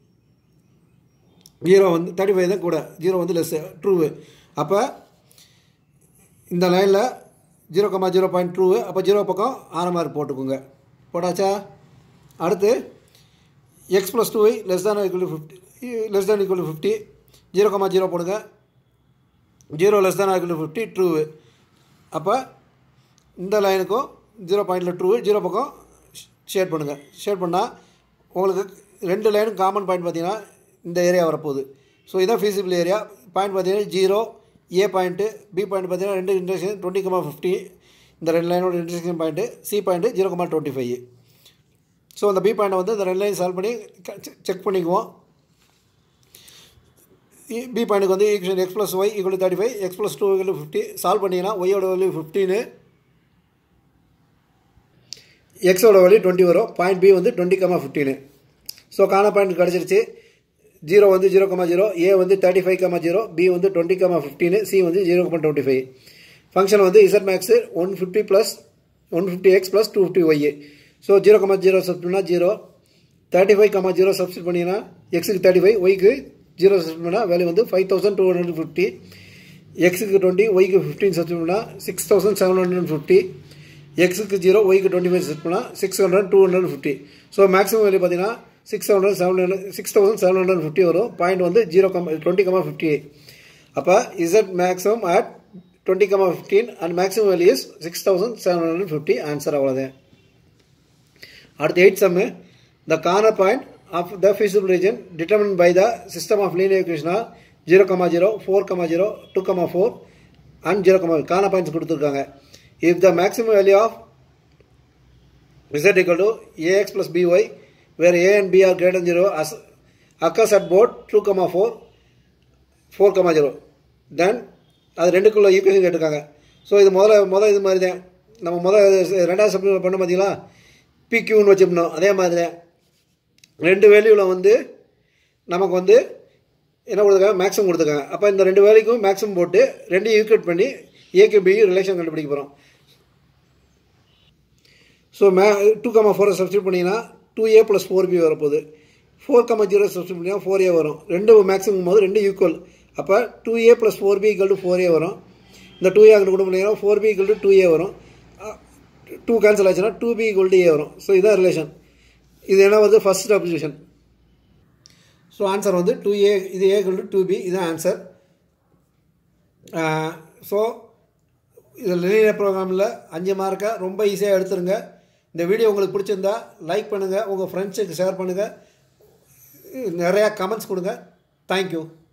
ஜீரோ வந்து தேர்ட்டி ஃபைவ் தான் கூட ஜீரோ வந்து லெஸ் ட்ரூவு அப்போ இந்த லைனில் zero comma zero point true அப்போ ஜீரோ பக்கம் ஆறு மார்க் போட்டுக்கோங்க போட்டாச்சா அடுத்து X plus two Y less than equal fifty less than equal fifty zero comma zero போடுங்க zero less than equal fifty true அப்போ இந்த லைனுக்கும் ஜீரோ பாயிண்டில் ட்ரூ ஜீரோ பக்கம் ஷேட் பண்ணுங்கள் ஷேட் பண்ணால் உங்களுக்கு ரெண்டு லைனும் காமன் பாயிண்ட் பார்த்தீங்கன்னா இந்த ஏரியா வரப்போகுது ஸோ இதான் ஃபீஸிபிள் ஏரியா பாயிண்ட் பார்த்தீங்கன்னா zero A point B point பார்த்தீங்கன்னா ரெண்டு இன்டர்செக்ஷன் டுவெண்ட்டி கமா ஃபிஃப்டி இந்த ரெண்டு லைனோட intersection point C point zero comma twenty five so அந்த பி பாயிண்ட்டை வந்து இந்த ரெண்டு லைன் சால்வ் பண்ணி செக் பண்ணிக்குவோம் பி பாயிண்ட்டுக்கு வந்து equal x plus Y equal thirty five X plus two equal fifty solve பண்ணிங்கன்னா ஒய்யோட வேல்யூ ஃபிஃப்டீனு எக்ஸோட வேல்யூ டுவெண்ட்டி வரும் பாயிண்ட் பி வந்து twenty comma fifteen so corner point கிடச்சிருச்சு ஜீரோ வந்து ஜீரோ கமா ஜீரோ ஏ வந்து thirty five comma zero B வந்து twenty comma fifteen C வந்து zero comma twenty five function வந்து z max one fifty plus one fifty x plus two fifty y so zero comma zero சப்ஸ்டியூட்னா zero thirty five comma zero substitute பண்ணிங்கன்னா எக்ஸுக்கு thirty five ஒய்க்கு zero substitute பண்ணால் value வந்து five thousand two hundred fifty எக்ஸுக்கு twenty ஒய்க்கு fifteen substitute பண்ணால் six thousand seven hundred fifty எக்ஸுக்கு ஜீரோ ஒய்க்கு டுவெண்ட்டி ஃபைவ் செட் பண்ணால் six hundred two hundred fifty so maximum value பார்த்தீங்கன்னா six hundred seven hundred six thousand seven hundred fifty வரும் point வந்து zero comma twenty comma fifty அப்போ z maximum at twenty comma fifteen and maximum value is six thousand seven hundred fifty answer அவ்வளோதான் அடுத்து eight sum the corner point of the feasible region determined by the system of linear equation are 0, 0, 4, 0, 2, 4 and 0, corner points கொடுத்துருக்காங்க if the maximum value of z equal to ax plus by where a and b are greater than 0 as occurs at both 2, 4, 4, 0 then அது ரெண்டுக்குள்ள equation கேட்டிருக்காங்க so இது முதல்ல முதல் இது மாதிரி தான் நம்ம முதல் ரெண்டாவது சப்ஜெக்ட் பண்ண பார்த்தீங்களா பிக்யூன்னு வச்சுருந்தோம் அதே மாதிரி தான் ரெண்டு வேல்யூவில் வந்து நமக்கு வந்து என்ன கொடுத்துருக்காங்க மேக்ஸிமம் கொடுத்துருக்காங்க அப்போ இந்த ரெண்டு வேலைக்கும் மேக்ஸிமம் போட்டு ரெண்டு ஈக்குவேட் பண்ணி ஏக்கு பி ரிலேஷன் கண்டுபிடிக்க போகிறோம் ஸோ மே டூ கமா ஃபோரை சப்ஸ்டியூட் பண்ணிங்கன்னா two A plus four B வரப்போகுது ஃபோர் கமா ஜீரோ சப்ஸ்டியூட் பண்ணிங்கன்னா ஃபோர் ஏ வரும் ரெண்டு மேக்ஸிமம் போது ரெண்டு ஈக்குவல் அப்போ two A plus four B equal to four A வரும் இந்த டூ ஏ அங்கே கூட பண்ணிங்கன்னா four B equal to two A வரும் டூ கேன்சல் ஆச்சுன்னா two B equal to A வரும் ஸோ இதான் ரிலேஷன் இது என்ன வந்து ஃபர்ஸ்ட் அப்ளிகேஷன் ஸோ ஆன்சர் வந்து டூ ஏ இது ஏ டு டூ பி இதுதான் ஆன்சர் ஸோ இதில் லினியர் ப்ரோக்ராமில் அஞ்சு மார்க்கை ரொம்ப ஈஸியாக எடுத்துருங்க இந்த வீடியோ உங்களுக்கு பிடிச்சிருந்தா லைக் பண்ணுங்கள் உங்கள் ஃப்ரெண்ட்ஸுக்கு ஷேர் பண்ணுங்கள் நிறையா கமெண்ட்ஸ் கொடுங்க தேங்க்யூ